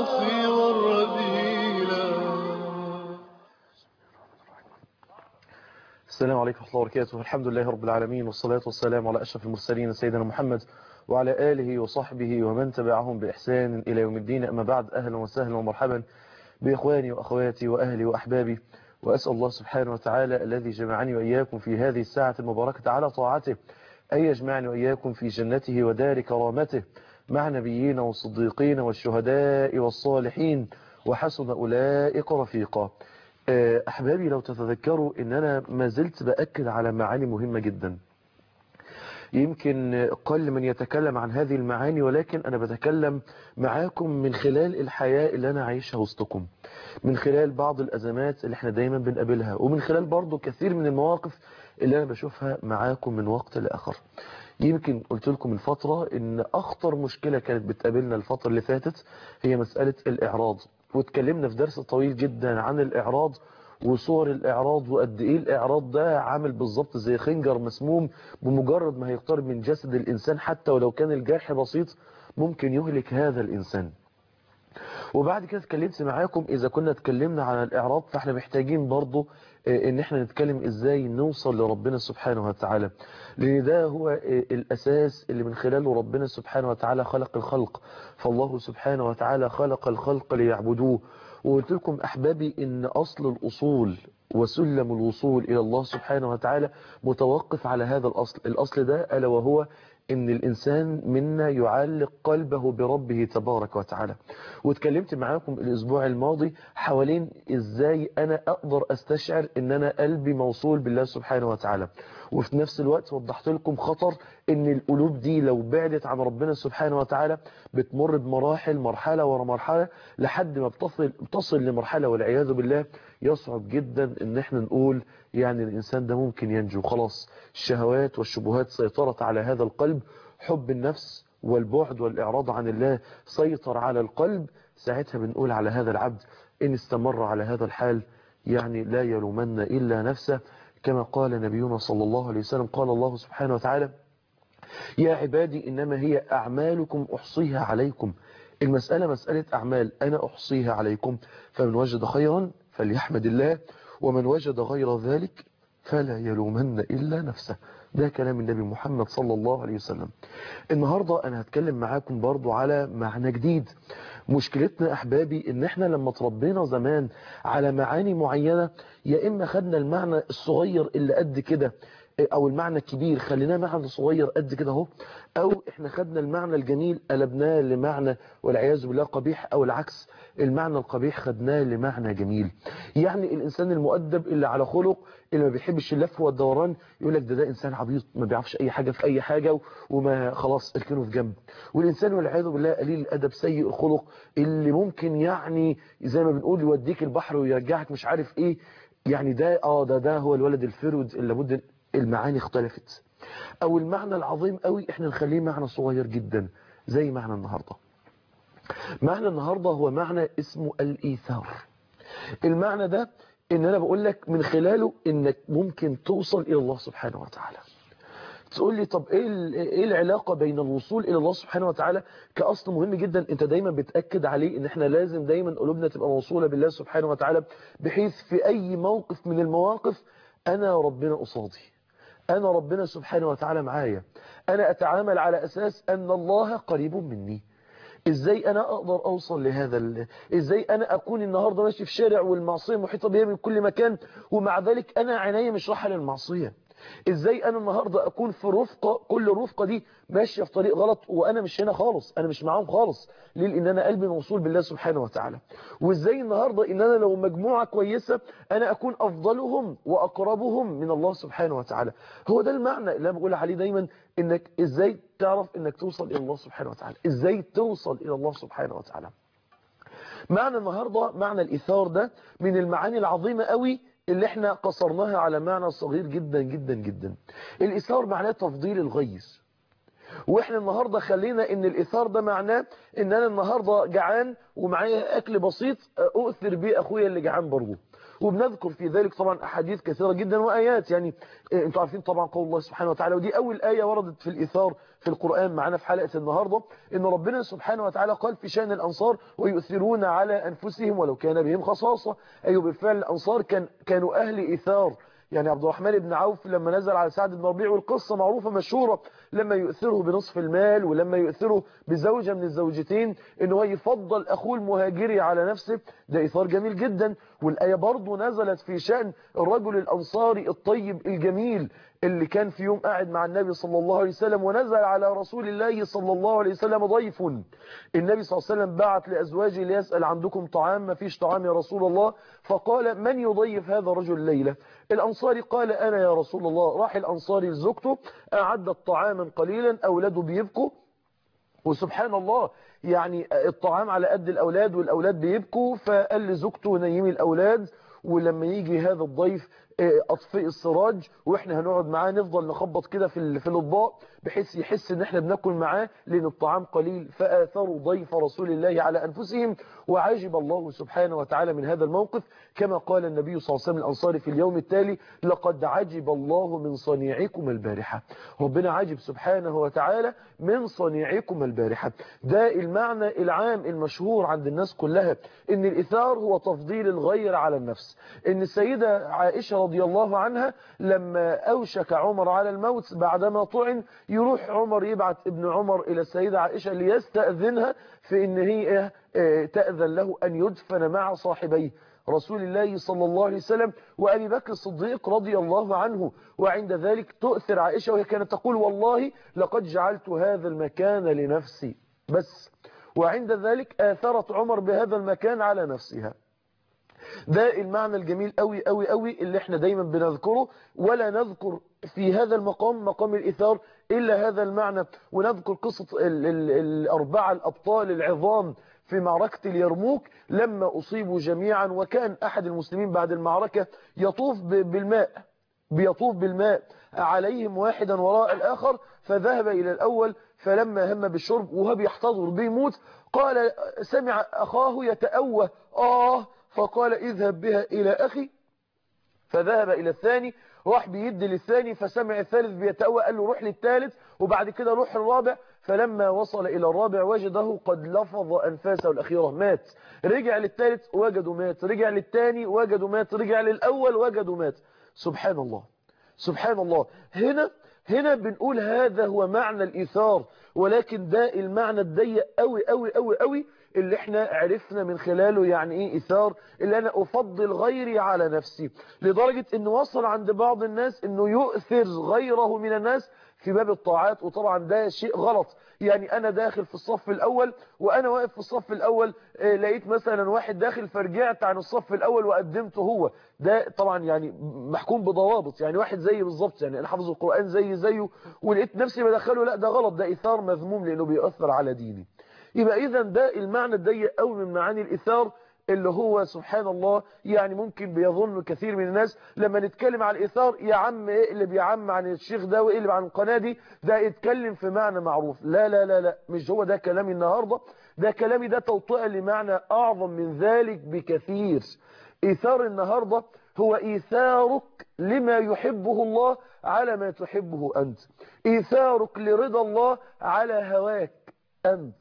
المعاصي والرذيلة السلام عليكم ورحمة الله وبركاته الحمد لله رب العالمين والصلاة والسلام على أشرف المرسلين سيدنا محمد وعلى آله وصحبه ومن تبعهم بإحسان إلى يوم الدين أما بعد أهلا وسهلا ومرحبا بإخواني وأخواتي وأهلي وأحبابي وأسأل الله سبحانه وتعالى الذي جمعني وإياكم في هذه الساعة المباركة على طاعته أن يجمعني وإياكم في جنته ودار كرامته مع نبيين والصديقين والشهداء والصالحين وحسن أولئك رفيقا أحبابي لو تتذكروا أن أنا ما زلت بأكد على معاني مهمة جدا يمكن قل من يتكلم عن هذه المعاني ولكن أنا بتكلم معاكم من خلال الحياة اللي أنا عايشها وسطكم من خلال بعض الأزمات اللي احنا دايما بنقابلها ومن خلال برضو كثير من المواقف اللي أنا بشوفها معاكم من وقت لآخر يمكن قلت لكم من فترة ان اخطر مشكلة كانت بتقابلنا الفترة اللي فاتت هي مسألة الاعراض واتكلمنا في درس طويل جدا عن الاعراض وصور الاعراض وقد ايه الاعراض ده عامل بالظبط زي خنجر مسموم بمجرد ما هيقترب من جسد الانسان حتى ولو كان الجرح بسيط ممكن يهلك هذا الانسان وبعد كده اتكلمت معاكم اذا كنا اتكلمنا عن الاعراض فاحنا محتاجين برضو ان احنا نتكلم ازاي نوصل لربنا سبحانه وتعالى لان ده هو الاساس اللي من خلاله ربنا سبحانه وتعالى خلق الخلق فالله سبحانه وتعالى خلق الخلق ليعبدوه وقلت لكم احبابي ان اصل الاصول وسلم الوصول الى الله سبحانه وتعالى متوقف على هذا الاصل الاصل ده الا وهو ان الانسان منا يعلق قلبه بربه تبارك وتعالى واتكلمت معاكم الاسبوع الماضي حوالين ازاي انا اقدر استشعر ان انا قلبي موصول بالله سبحانه وتعالى وفي نفس الوقت وضحت لكم خطر ان القلوب دي لو بعدت عن ربنا سبحانه وتعالى بتمر بمراحل مرحلة ورا مرحلة لحد ما بتصل, بتصل لمرحلة والعياذ بالله يصعب جدا ان احنا نقول يعني الانسان ده ممكن ينجو خلاص الشهوات والشبهات سيطرت على هذا القلب حب النفس والبعد والإعراض عن الله سيطر على القلب ساعتها بنقول على هذا العبد إن استمر على هذا الحال يعني لا يلومن إلا نفسه كما قال نبينا صلى الله عليه وسلم قال الله سبحانه وتعالى يا عبادي إنما هي أعمالكم أحصيها عليكم المسألة مسألة أعمال أنا أحصيها عليكم فمن وجد خيرا فليحمد الله ومن وجد غير ذلك فلا يلومن إلا نفسه ده كلام النبي محمد صلى الله عليه وسلم النهاردة أنا هتكلم معاكم برضو على معنى جديد مشكلتنا أحبابي إن إحنا لما تربينا زمان على معاني معينة يا إما خدنا المعنى الصغير اللي قد كده او المعنى الكبير خليناه معنى صغير قد كده اهو او احنا خدنا المعنى الجميل قلبناه لمعنى والعياذ بالله قبيح او العكس المعنى القبيح خدناه لمعنى جميل يعني الانسان المؤدب اللي على خلق اللي ما بيحبش اللف والدوران يقول لك ده ده انسان عبيط ما بيعرفش اي حاجه في اي حاجه وما خلاص اركنه في جنب والانسان والعياذ بالله قليل الادب سيء الخلق اللي ممكن يعني زي ما بنقول يوديك البحر ويرجعك مش عارف ايه يعني ده اه ده ده هو الولد الفرد اللي لابد المعاني اختلفت او المعنى العظيم قوي احنا نخليه معنى صغير جدا زي معنى النهاردة معنى النهاردة هو معنى اسمه الايثار المعنى ده ان انا بقول لك من خلاله انك ممكن توصل الى الله سبحانه وتعالى تقول لي طب ايه ايه العلاقة بين الوصول الى الله سبحانه وتعالى كاصل مهم جدا انت دايما بتاكد عليه ان احنا لازم دايما قلوبنا تبقى موصولة بالله سبحانه وتعالى بحيث في اي موقف من المواقف انا ربنا قصادي أنا ربنا سبحانه وتعالى معايا أنا أتعامل على أساس أن الله قريب مني إزاي أنا أقدر أوصل لهذا ال... إزاي أنا أكون النهاردة ماشي في شارع والمعصية محيطة بي من كل مكان ومع ذلك أنا عيني مش رايحة للمعصية ازاي انا النهاردة اكون في رفقة كل الرفقة دي ماشية في طريق غلط وانا مش هنا خالص انا مش معاهم خالص ليه لان انا قلبي موصول بالله سبحانه وتعالى وازاي النهاردة ان انا لو مجموعة كويسة انا اكون افضلهم واقربهم من الله سبحانه وتعالى هو ده المعنى اللي انا بقول عليه دايما انك ازاي تعرف انك توصل الى الله سبحانه وتعالى ازاي توصل الى الله سبحانه وتعالى معنى النهاردة معنى الايثار ده من المعاني العظيمة قوي اللي احنا قصرناها على معنى صغير جدا جدا جدا الإثار معناه تفضيل الغير واحنا النهاردة خلينا ان الاثار ده معناه ان انا النهاردة جعان ومعايا اكل بسيط اؤثر بيه اخويا اللي جعان برضه وبنذكر في ذلك طبعا احاديث كثيرة جدا وايات يعني انتوا عارفين طبعا قول الله سبحانه وتعالى ودي اول آية وردت في الاثار في القرآن معنا في حلقة النهاردة ان ربنا سبحانه وتعالى قال في شأن الانصار ويؤثرون على انفسهم ولو كان بهم خصاصة ايوه بالفعل الانصار كان كانوا اهل اثار يعني عبد الرحمن بن عوف لما نزل على سعد بن ربيع والقصة معروفة مشهورة لما يؤثره بنصف المال ولما يؤثره بزوجة من الزوجتين ان هو يفضل اخوه المهاجري على نفسه ده اثار جميل جدا والآية برضو نزلت في شأن الرجل الانصاري الطيب الجميل اللي كان في يوم قاعد مع النبي صلى الله عليه وسلم ونزل على رسول الله صلى الله عليه وسلم ضيف النبي صلى الله عليه وسلم بعت لأزواجه ليسأل عندكم طعام ما فيش طعام يا رسول الله فقال من يضيف هذا الرجل الليلة الأنصاري قال أنا يا رسول الله راح الأنصاري لزوجته أعدت طعاما قليلا أولاده بيبكوا وسبحان الله يعني الطعام على قد الأولاد والأولاد بيبكوا فقال لزوجته نيمي الأولاد ولما يجي هذا الضيف اطفئ السراج واحنا هنقعد معاه نفضل نخبط كده في في الاطباق بحيث يحس ان احنا بناكل معاه لان الطعام قليل فاثروا ضيف رسول الله على انفسهم وعجب الله سبحانه وتعالى من هذا الموقف كما قال النبي صلى الله عليه وسلم الانصاري في اليوم التالي لقد عجب الله من صنيعكم البارحه ربنا عجب سبحانه وتعالى من صنيعكم البارحه ده المعنى العام المشهور عند الناس كلها ان الاثار هو تفضيل الغير على النفس ان السيده عائشه رضي الله عنها لما أوشك عمر على الموت بعدما طعن يروح عمر يبعت ابن عمر إلى السيدة عائشة ليستأذنها في ان هي تأذن له أن يدفن مع صاحبيه رسول الله صلى الله عليه وسلم وأبي بكر الصديق رضي الله عنه وعند ذلك تؤثر عائشة وهي كانت تقول والله لقد جعلت هذا المكان لنفسي بس وعند ذلك آثرت عمر بهذا المكان على نفسها ده المعنى الجميل قوي قوي قوي اللي احنا دايما بنذكره ولا نذكر في هذا المقام مقام الإثار إلا هذا المعنى ونذكر قصة ال ال الأربعة الأبطال العظام في معركة اليرموك لما أصيبوا جميعا وكان أحد المسلمين بعد المعركة يطوف بالماء بيطوف بالماء عليهم واحدا وراء الآخر فذهب إلى الأول فلما هم بالشرب وهو بيحتضر بيموت قال سمع أخاه يتأوه آه فقال اذهب بها إلى أخي فذهب إلى الثاني راح بيد للثاني فسمع الثالث بيتأوى قال له روح للثالث وبعد كده روح الرابع فلما وصل إلى الرابع وجده قد لفظ أنفاسه الأخيرة مات رجع للثالث وجده مات رجع للثاني وجده مات رجع للأول وجده مات سبحان الله سبحان الله هنا هنا بنقول هذا هو معنى الإيثار ولكن ده المعنى الضيق قوي قوي قوي قوي اللي احنا عرفنا من خلاله يعني ايه إثار اللي انا افضل غيري على نفسي لدرجة انه وصل عند بعض الناس انه يؤثر غيره من الناس في باب الطاعات وطبعا ده شيء غلط يعني انا داخل في الصف الاول وانا واقف في الصف الاول اه لقيت مثلا واحد داخل فرجعت عن الصف الاول وقدمته هو ده طبعا يعني محكوم بضوابط يعني واحد زي بالظبط يعني انا حافظ القرآن زي زيه ولقيت نفسي بدخله لا ده غلط ده اثار مذموم لانه بيأثر على ديني يبقى اذا ده المعنى الضيق قوي من معاني الاثار اللي هو سبحان الله يعني ممكن بيظن كثير من الناس لما نتكلم عن الإثار يا عم ايه اللي بيعم عن الشيخ ده وايه اللي عن القناة دي ده يتكلم في معنى معروف لا لا لا لا مش هو ده كلامي النهاردة ده كلامي ده توطئة لمعنى أعظم من ذلك بكثير إيثار النهاردة هو إيثارك لما يحبه الله على ما تحبه أنت إيثارك لرضا الله على هواك أنت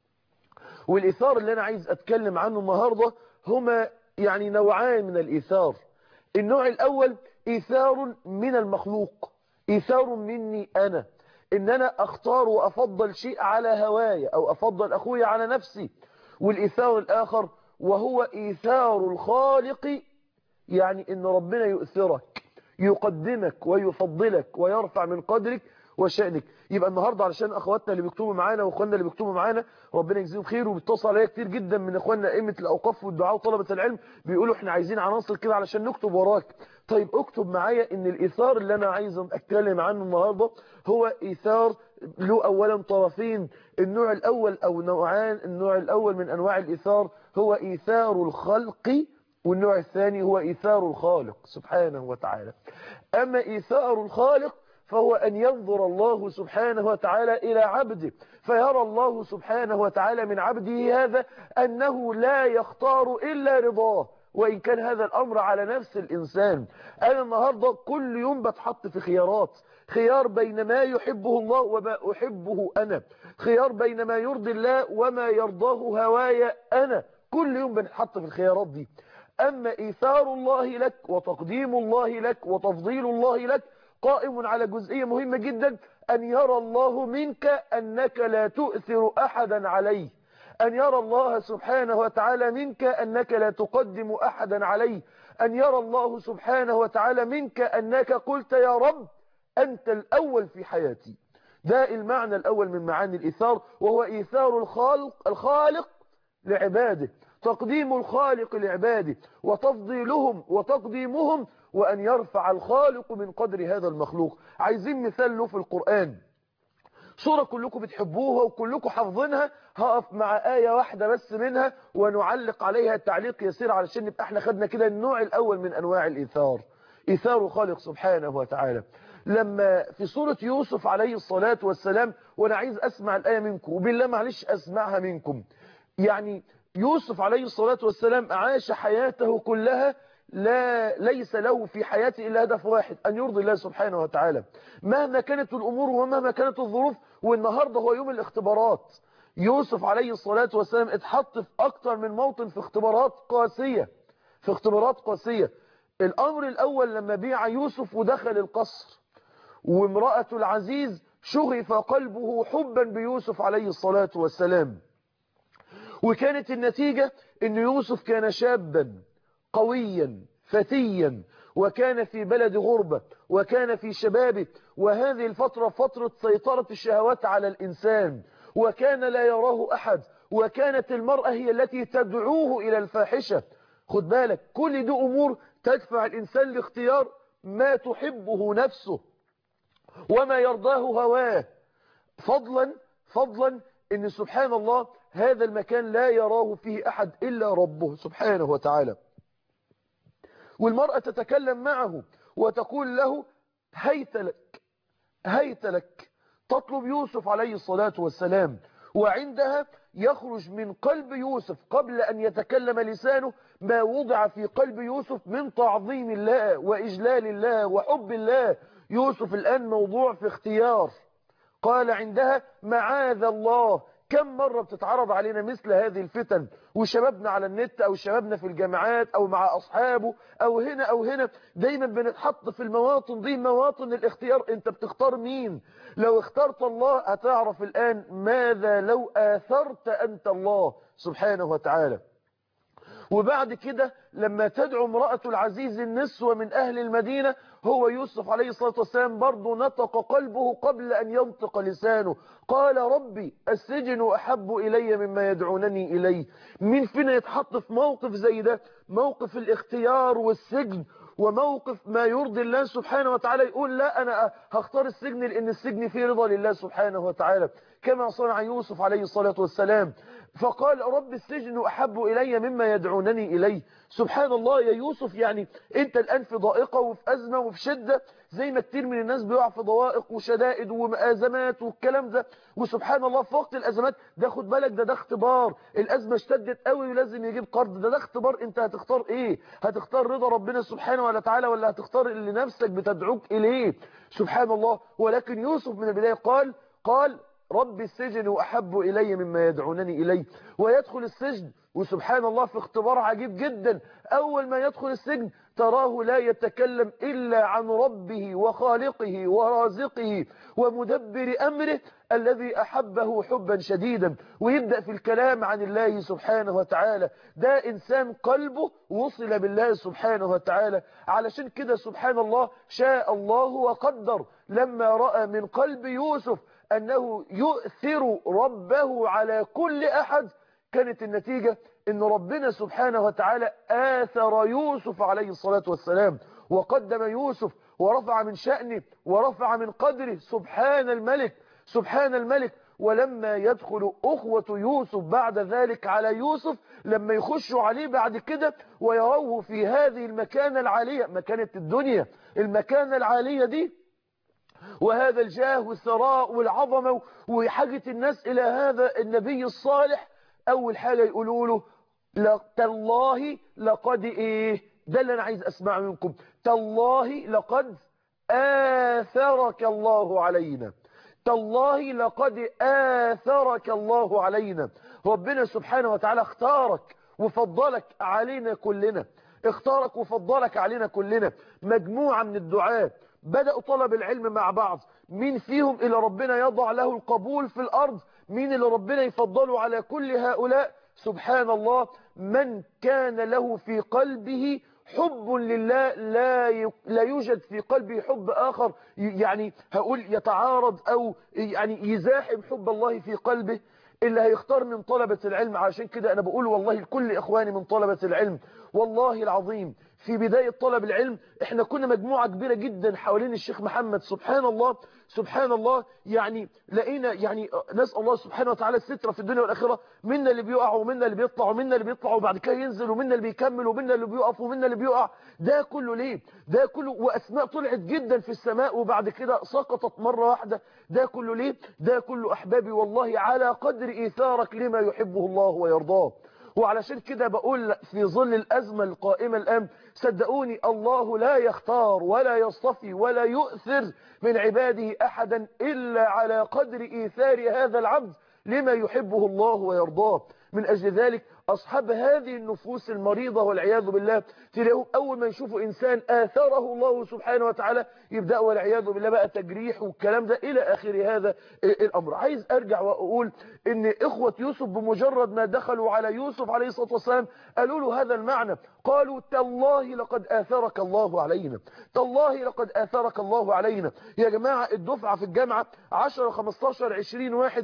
والإيثار اللي أنا عايز أتكلم عنه النهاردة هما يعني نوعان من الإيثار النوع الأول إيثار من المخلوق إيثار مني أنا إن أنا أختار وأفضل شيء على هواي أو أفضل أخوي على نفسي والإيثار الآخر وهو إيثار الخالق يعني إن ربنا يؤثرك يقدمك ويفضلك ويرفع من قدرك وشأنك يبقى النهاردة علشان أخواتنا اللي بيكتبوا معانا وأخواننا اللي بيكتبوا معانا ربنا يجزيهم خير وبيتصل عليا كتير جدا من إخواننا أئمة الأوقاف والدعاء وطلبة العلم بيقولوا إحنا عايزين عناصر كده علشان نكتب وراك طيب اكتب معايا إن الإيثار اللي أنا عايز أتكلم عنه النهاردة هو إيثار له أولا طرفين النوع الأول أو نوعان النوع الأول من أنواع الإيثار هو إيثار الخلق والنوع الثاني هو إيثار الخالق سبحانه وتعالى أما إيثار الخالق فهو أن ينظر الله سبحانه وتعالى إلى عبده فيرى الله سبحانه وتعالى من عبده هذا أنه لا يختار إلا رضاه وإن كان هذا الأمر على نفس الإنسان أنا النهاردة كل يوم بتحط في خيارات خيار بين ما يحبه الله وما أحبه أنا خيار بين ما يرضي الله وما يرضاه هوايا أنا كل يوم بنحط في الخيارات دي أما إيثار الله لك وتقديم الله لك وتفضيل الله لك قائم على جزئية مهمة جدا أن يرى الله منك أنك لا تؤثر أحدا عليه أن يرى الله سبحانه وتعالى منك أنك لا تقدم أحدا عليه أن يرى الله سبحانه وتعالى منك أنك قلت يا رب أنت الأول في حياتي ده المعنى الأول من معاني الإيثار وهو إيثار الخالق, الخالق لعباده تقديم الخالق لعباده وتفضيلهم وتقديمهم وأن يرفع الخالق من قدر هذا المخلوق عايزين مثال له في القرآن صورة كلكم بتحبوها وكلكم حافظينها هقف مع آية واحدة بس منها ونعلق عليها تعليق يسير علشان نبقى احنا خدنا كده النوع الأول من أنواع الإيثار إيثار خالق سبحانه وتعالى لما في سورة يوسف عليه الصلاة والسلام وأنا عايز أسمع الآية منكم وبالله معلش أسمعها منكم يعني يوسف عليه الصلاة والسلام عاش حياته كلها لا ليس له في حياته إلا هدف واحد أن يرضي الله سبحانه وتعالى مهما كانت الأمور ومهما كانت الظروف والنهاردة هو يوم الاختبارات يوسف عليه الصلاة والسلام اتحط في أكتر من موطن في اختبارات قاسية في اختبارات قاسية الأمر الأول لما بيع يوسف ودخل القصر وامرأة العزيز شغف قلبه حبا بيوسف عليه الصلاة والسلام وكانت النتيجة أن يوسف كان شابا قويا فتيا وكان في بلد غربة وكان في شبابه وهذه الفترة فترة سيطرة الشهوات على الإنسان وكان لا يراه أحد وكانت المرأة هي التي تدعوه إلى الفاحشة خد بالك كل دي أمور تدفع الإنسان لاختيار ما تحبه نفسه وما يرضاه هواه فضلا فضلا ان سبحان الله هذا المكان لا يراه فيه أحد إلا ربه سبحانه وتعالى والمرأة تتكلم معه وتقول له هيت لك هيت لك تطلب يوسف عليه الصلاة والسلام وعندها يخرج من قلب يوسف قبل أن يتكلم لسانه ما وضع في قلب يوسف من تعظيم الله وإجلال الله وحب الله يوسف الآن موضوع في اختيار قال عندها معاذ الله كم مرة بتتعرض علينا مثل هذه الفتن وشبابنا على النت أو شبابنا في الجامعات أو مع أصحابه أو هنا أو هنا دايما بنتحط في المواطن دي مواطن الاختيار انت بتختار مين لو اخترت الله هتعرف الآن ماذا لو آثرت أنت الله سبحانه وتعالى وبعد كده لما تدعو امرأة العزيز النسوة من أهل المدينة هو يوسف عليه الصلاة والسلام برضو نطق قلبه قبل أن ينطق لسانه قال ربي السجن أحب إلي مما يدعونني إليه مين فينا يتحط في موقف زي ده موقف الاختيار والسجن وموقف ما يرضي الله سبحانه وتعالى يقول لا أنا هختار السجن لأن السجن فيه رضا لله سبحانه وتعالى كما صنع يوسف عليه الصلاة والسلام فقال رب السجن أحب إلي مما يدعونني إليه سبحان الله يا يوسف يعني أنت الآن في ضائقة وفي أزمة وفي شدة زي ما كتير من الناس بيقع في ضوائق وشدائد وأزمات والكلام ده وسبحان الله في وقت الأزمات ده خد بالك ده ده اختبار الأزمة اشتدت قوي ولازم يجيب قرض ده ده اختبار أنت هتختار إيه هتختار رضا ربنا سبحانه وتعالى ولا هتختار اللي نفسك بتدعوك إليه سبحان الله ولكن يوسف من البداية قال قال رب السجن أحب إلي مما يدعونني إليه ويدخل السجن وسبحان الله في اختبار عجيب جدا أول ما يدخل السجن تراه لا يتكلم إلا عن ربه وخالقه ورازقه ومدبر أمره الذي أحبه حبا شديدا ويبدأ في الكلام عن الله سبحانه وتعالى ده إنسان قلبه وصل بالله سبحانه وتعالى علشان كده سبحان الله شاء الله وقدر لما رأى من قلب يوسف أنه يؤثر ربه على كل أحد كانت النتيجة أن ربنا سبحانه وتعالى آثر يوسف عليه الصلاة والسلام وقدم يوسف ورفع من شأنه ورفع من قدره سبحان الملك سبحان الملك ولما يدخل أخوة يوسف بعد ذلك على يوسف لما يخشوا عليه بعد كده ويروه في هذه المكانة العالية مكانة الدنيا المكانة العالية دي وهذا الجاه والثراء والعظمة وحاجة الناس إلى هذا النبي الصالح أول حاجة يقولوا له لا- تالله لقد إيه ده اللي أنا عايز أسمع منكم تالله لقد آثرك الله علينا تالله لقد آثرك الله علينا ربنا سبحانه وتعالى اختارك وفضلك علينا كلنا اختارك وفضلك علينا كلنا مجموعة من الدعاة بدأوا طلب العلم مع بعض مين فيهم اللي ربنا يضع له القبول في الأرض مين اللي ربنا يفضله على كل هؤلاء سبحان الله من كان له في قلبه حب لله لا ي- لا يوجد في قلبه حب آخر ي- يعني هقول يتعارض أو يعني يزاحم حب الله في قلبه اللي هيختار من طلبة العلم عشان كده أنا بقول والله لكل إخواني من طلبة العلم والله العظيم في بداية طلب العلم احنا كنا مجموعة كبيرة جدا حوالين الشيخ محمد سبحان الله سبحان الله يعني لقينا يعني نسأل الله سبحانه وتعالى السترة في الدنيا والآخرة منا اللي بيقع ومنا اللي بيطلع ومنا اللي بيطلع وبعد كده ينزل ومنا اللي بيكمل ومنا اللي بيقف ومنا اللي بيقع ده كله ليه ده كله وأسماء طلعت جدا في السماء وبعد كده سقطت مرة واحدة ده كله ليه ده كله أحبابي والله على قدر إيثارك لما يحبه الله ويرضاه وعلشان كده بقول في ظل الأزمة القائمة الآن صدقوني الله لا يختار ولا يصطفي ولا يؤثر من عباده أحدا إلا على قدر إيثار هذا العبد لما يحبه الله ويرضاه من أجل ذلك أصحاب هذه النفوس المريضة والعياذ بالله تلاقوا أول ما يشوفوا إنسان آثره الله سبحانه وتعالى يبدأ والعياذ بالله بقى تجريح والكلام ده إلى آخر هذا الأمر عايز أرجع وأقول إن إخوة يوسف بمجرد ما دخلوا على يوسف عليه الصلاة والسلام قالوا له هذا المعنى قالوا تالله لقد آثرك الله علينا تالله لقد آثرك الله علينا يا جماعة الدفعة في الجامعة 10 15 20 واحد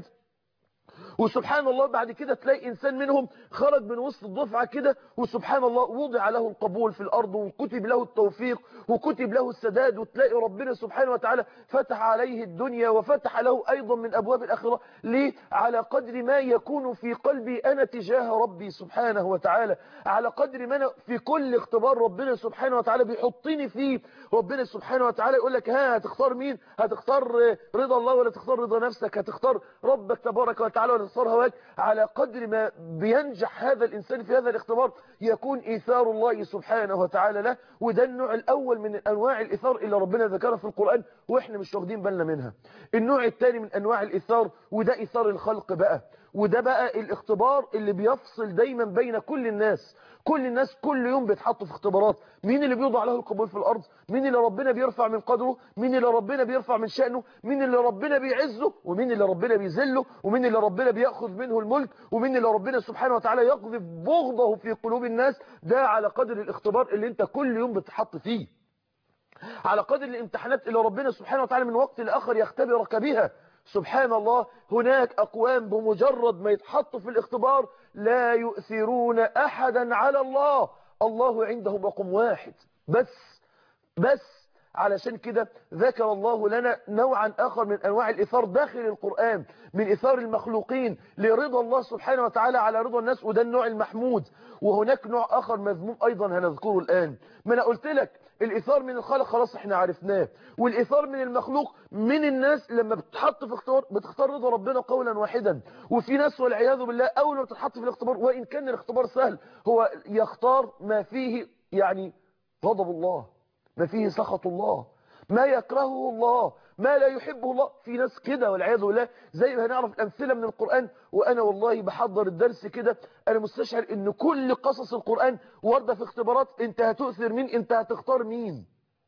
وسبحان الله بعد كده تلاقي إنسان منهم خرج من وسط الدفعة كده وسبحان الله وضع له القبول في الأرض وكتب له التوفيق وكتب له السداد وتلاقي ربنا سبحانه وتعالى فتح عليه الدنيا وفتح له أيضا من أبواب الآخرة ليه؟ على قدر ما يكون في قلبي أنا تجاه ربي سبحانه وتعالى على قدر ما أنا في كل اختبار ربنا سبحانه وتعالى بيحطني فيه ربنا سبحانه وتعالى يقول لك ها هتختار مين هتختار رضا الله ولا تختار رضا نفسك هتختار ربك تبارك وتعالى ولا تختار هواك على قدر ما بينجح هذا الإنسان في هذا الاختبار يكون إيثار الله سبحانه وتعالى له وده النوع الأول من أنواع الإيثار اللي ربنا ذكرها في القرآن وإحنا مش واخدين بالنا منها النوع الثاني من أنواع الإيثار وده إيثار الخلق بقى وده بقى الاختبار اللي بيفصل دايما بين كل الناس كل الناس كل يوم بيتحطوا في اختبارات مين اللي بيوضع له القبول في الأرض مين اللي ربنا بيرفع من قدره مين اللي ربنا بيرفع من شأنه مين اللي ربنا بيعزه ومين اللي ربنا بيذله ومين اللي ربنا بيأخذ منه الملك ومين اللي ربنا سبحانه وتعالى يقذف بغضه في قلوب الناس ده على قدر الاختبار اللي انت كل يوم بتحط فيه على قدر الامتحانات اللي ربنا سبحانه وتعالى من وقت لآخر يختبرك بها سبحان الله هناك أقوام بمجرد ما يتحطوا في الاختبار لا يؤثرون أحدا على الله الله عنده رقم واحد بس بس علشان كده ذكر الله لنا نوعا آخر من أنواع الإثار داخل القرآن من إثار المخلوقين لرضا الله سبحانه وتعالى على رضا الناس وده النوع المحمود وهناك نوع آخر مذموم أيضا هنذكره الآن ما أنا قلت لك الإثار من الخلق خلاص احنا عرفناه والإثار من المخلوق من الناس لما بتحط في اختبار بتختار رضا ربنا قولا واحدا وفي ناس والعياذ بالله أول ما بتتحط في الاختبار وإن كان الاختبار سهل هو يختار ما فيه يعني غضب الله ما فيه سخط الله ما يكرهه الله ما لا يحبه الله في ناس كده والعياذ بالله زي ما هنعرف الأمثلة من القرآن وأنا والله بحضر الدرس كده أنا مستشعر إن كل قصص القرآن واردة في اختبارات أنت هتؤثر مين أنت هتختار مين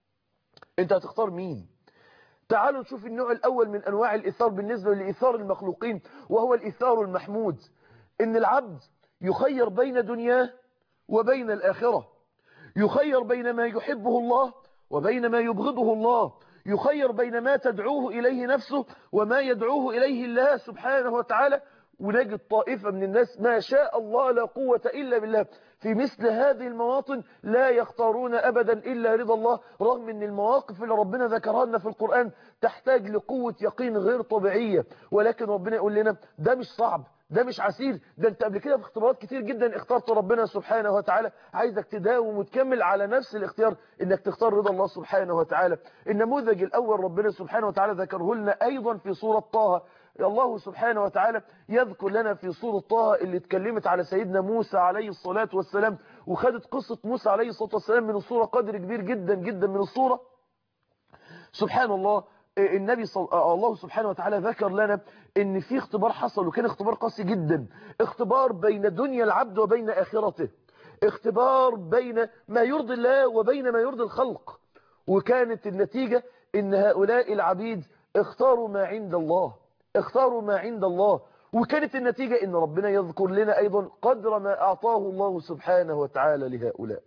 أنت هتختار مين تعالوا نشوف النوع الأول من أنواع الإثار بالنسبة لإثار المخلوقين وهو الإثار المحمود إن العبد يخير بين دنياه وبين الآخرة يخير بين ما يحبه الله وبين ما يبغضه الله يخير بين ما تدعوه إليه نفسه وما يدعوه إليه الله سبحانه وتعالى ونجد طائفة من الناس ما شاء الله لا قوة إلا بالله في مثل هذه المواطن لا يختارون أبدا إلا رضا الله رغم أن المواقف اللي ربنا ذكرها لنا في القرآن تحتاج لقوة يقين غير طبيعية ولكن ربنا يقول لنا ده مش صعب ده مش عسير ده انت قبل كده في اختبارات كتير جدا اخترت ربنا سبحانه وتعالى عايزك تداوم وتكمل على نفس الاختيار انك تختار رضا الله سبحانه وتعالى النموذج الاول ربنا سبحانه وتعالى ذكره لنا ايضا في سورة طه الله سبحانه وتعالى يذكر لنا في سورة طه اللي اتكلمت على سيدنا موسى عليه الصلاة والسلام وخدت قصة موسى عليه الصلاة والسلام من الصورة قدر كبير جدا جدا من الصورة سبحان الله النبي صل... الله سبحانه وتعالى ذكر لنا ان في اختبار حصل وكان اختبار قاسي جدا اختبار بين دنيا العبد وبين اخرته اختبار بين ما يرضي الله وبين ما يرضي الخلق وكانت النتيجة ان هؤلاء العبيد اختاروا ما عند الله اختاروا ما عند الله وكانت النتيجة ان ربنا يذكر لنا ايضا قدر ما اعطاه الله سبحانه وتعالى لهؤلاء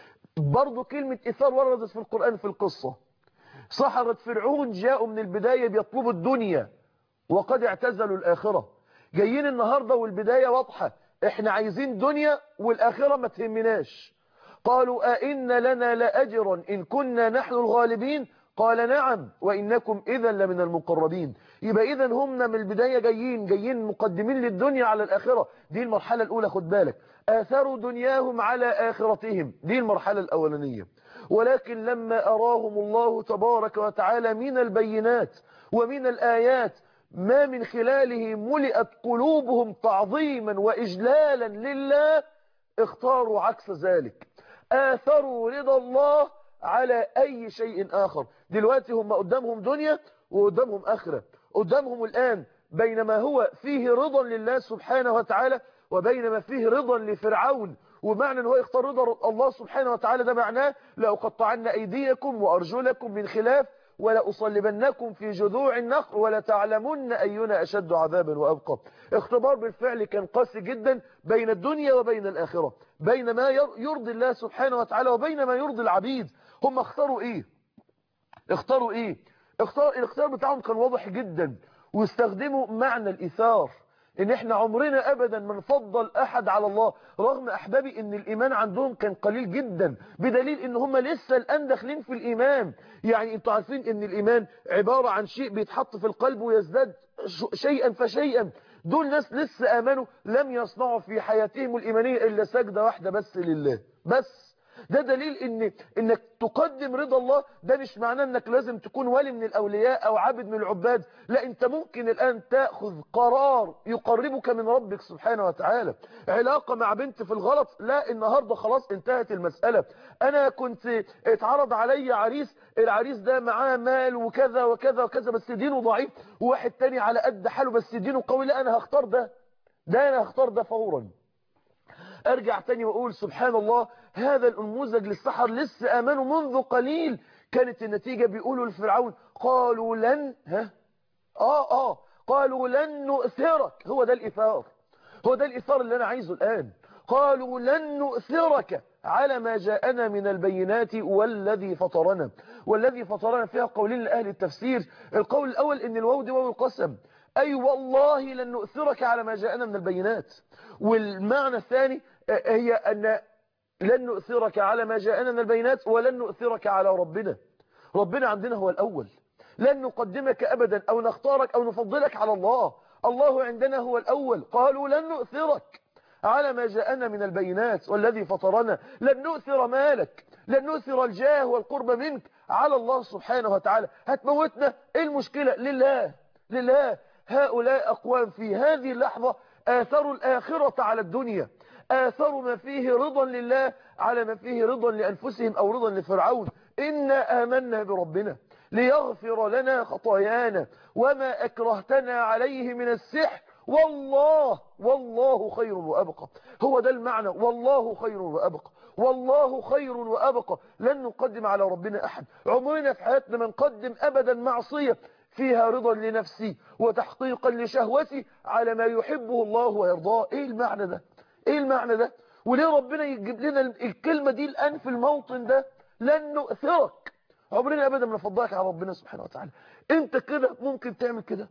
برضو كلمة اثار وردت في القرآن في القصة سحرة فرعون جاءوا من البداية بيطلبوا الدنيا وقد اعتزلوا الآخرة جايين النهاردة والبداية واضحة احنا عايزين دنيا والآخرة ما تهمناش قالوا أئن لنا لأجرا إن كنا نحن الغالبين قال نعم وإنكم إذا لمن المقربين يبقى إذا هم من البداية جايين جايين مقدمين للدنيا على الآخرة دي المرحلة الأولى خد بالك آثروا دنياهم على آخرتهم دي المرحلة الأولانية ولكن لما أراهم الله تبارك وتعالى من البينات ومن الآيات ما من خلاله ملئت قلوبهم تعظيما وإجلالا لله اختاروا عكس ذلك آثروا رضا الله على أي شيء آخر دلوقتي هم قدامهم دنيا وقدامهم آخرة قدامهم الآن بينما هو فيه رضا لله سبحانه وتعالى وبينما فيه رضا لفرعون ومعنى ان هو يختار رضا الله سبحانه وتعالى ده معناه لأقطعن أيديكم وأرجلكم من خلاف ولأصلبنكم في جذوع النخل ولتعلمن أينا أشد عذابا وأبقى اختبار بالفعل كان قاسي جدا بين الدنيا وبين الآخرة بين ما يرضي الله سبحانه وتعالى وبين ما يرضي العبيد هم اختاروا ايه اختاروا ايه اختار الاختيار بتاعهم كان واضح جدا واستخدموا معنى الإثار ان احنا عمرنا ابدا ما نفضل احد على الله رغم احبابي ان الايمان عندهم كان قليل جدا بدليل ان هم لسه الان داخلين في الايمان يعني انتوا عارفين ان الايمان عبارة عن شيء بيتحط في القلب ويزداد شيئا فشيئا دول ناس لسه امنوا لم يصنعوا في حياتهم الايمانية الا سجدة واحدة بس لله بس ده دليل ان انك تقدم رضا الله ده مش معناه انك لازم تكون ولي من الاولياء او عبد من العباد لا انت ممكن الان تاخذ قرار يقربك من ربك سبحانه وتعالى علاقة مع بنت في الغلط لا النهاردة خلاص انتهت المسألة انا كنت اتعرض علي عريس العريس ده معاه مال وكذا وكذا وكذا بس دينه ضعيف وواحد تاني على قد حاله بس دينه قوي لا انا هختار ده ده انا هختار ده فورا ارجع تاني واقول سبحان الله هذا النموذج للسحر لسه امنوا منذ قليل كانت النتيجة بيقولوا لفرعون قالوا لن ها اه اه قالوا لن نؤثرك هو ده الاثار هو ده الاثار اللي انا عايزه الان قالوا لن نؤثرك على ما جاءنا من البينات والذي فطرنا والذي فطرنا فيها قولين لأهل التفسير القول الأول إن الواو دي واو القسم أي والله لن نؤثرك على ما جاءنا من البينات والمعنى الثاني هي أن لن نؤثرك على ما جاءنا من البينات ولن نؤثرك على ربنا ربنا عندنا هو الأول لن نقدمك أبدا أو نختارك أو نفضلك على الله الله عندنا هو الأول قالوا لن نؤثرك على ما جاءنا من البينات والذي فطرنا لن نؤثر مالك لن نؤثر الجاه والقرب منك على الله سبحانه وتعالى هتموتنا ايه المشكلة لله لله هؤلاء أقوام في هذه اللحظة آثروا الآخرة على الدنيا آثروا ما فيه رضا لله على ما فيه رضا لأنفسهم أو رضا لفرعون إنا آمنا بربنا ليغفر لنا خطايانا وما أكرهتنا عليه من السحر والله والله خير وأبقى هو ده المعنى والله خير وأبقى والله خير وأبقى لن نقدم على ربنا أحد عمرنا في حياتنا ما نقدم أبدا معصية فيها رضا لنفسي وتحقيقا لشهوتي على ما يحبه الله ويرضاه ايه المعنى ده ايه المعنى ده وليه ربنا يجيب لنا الكلمة دي الآن في الموطن ده لن نؤثرك عمرنا أبدا ما نفضلك على ربنا سبحانه وتعالى انت كده ممكن تعمل كده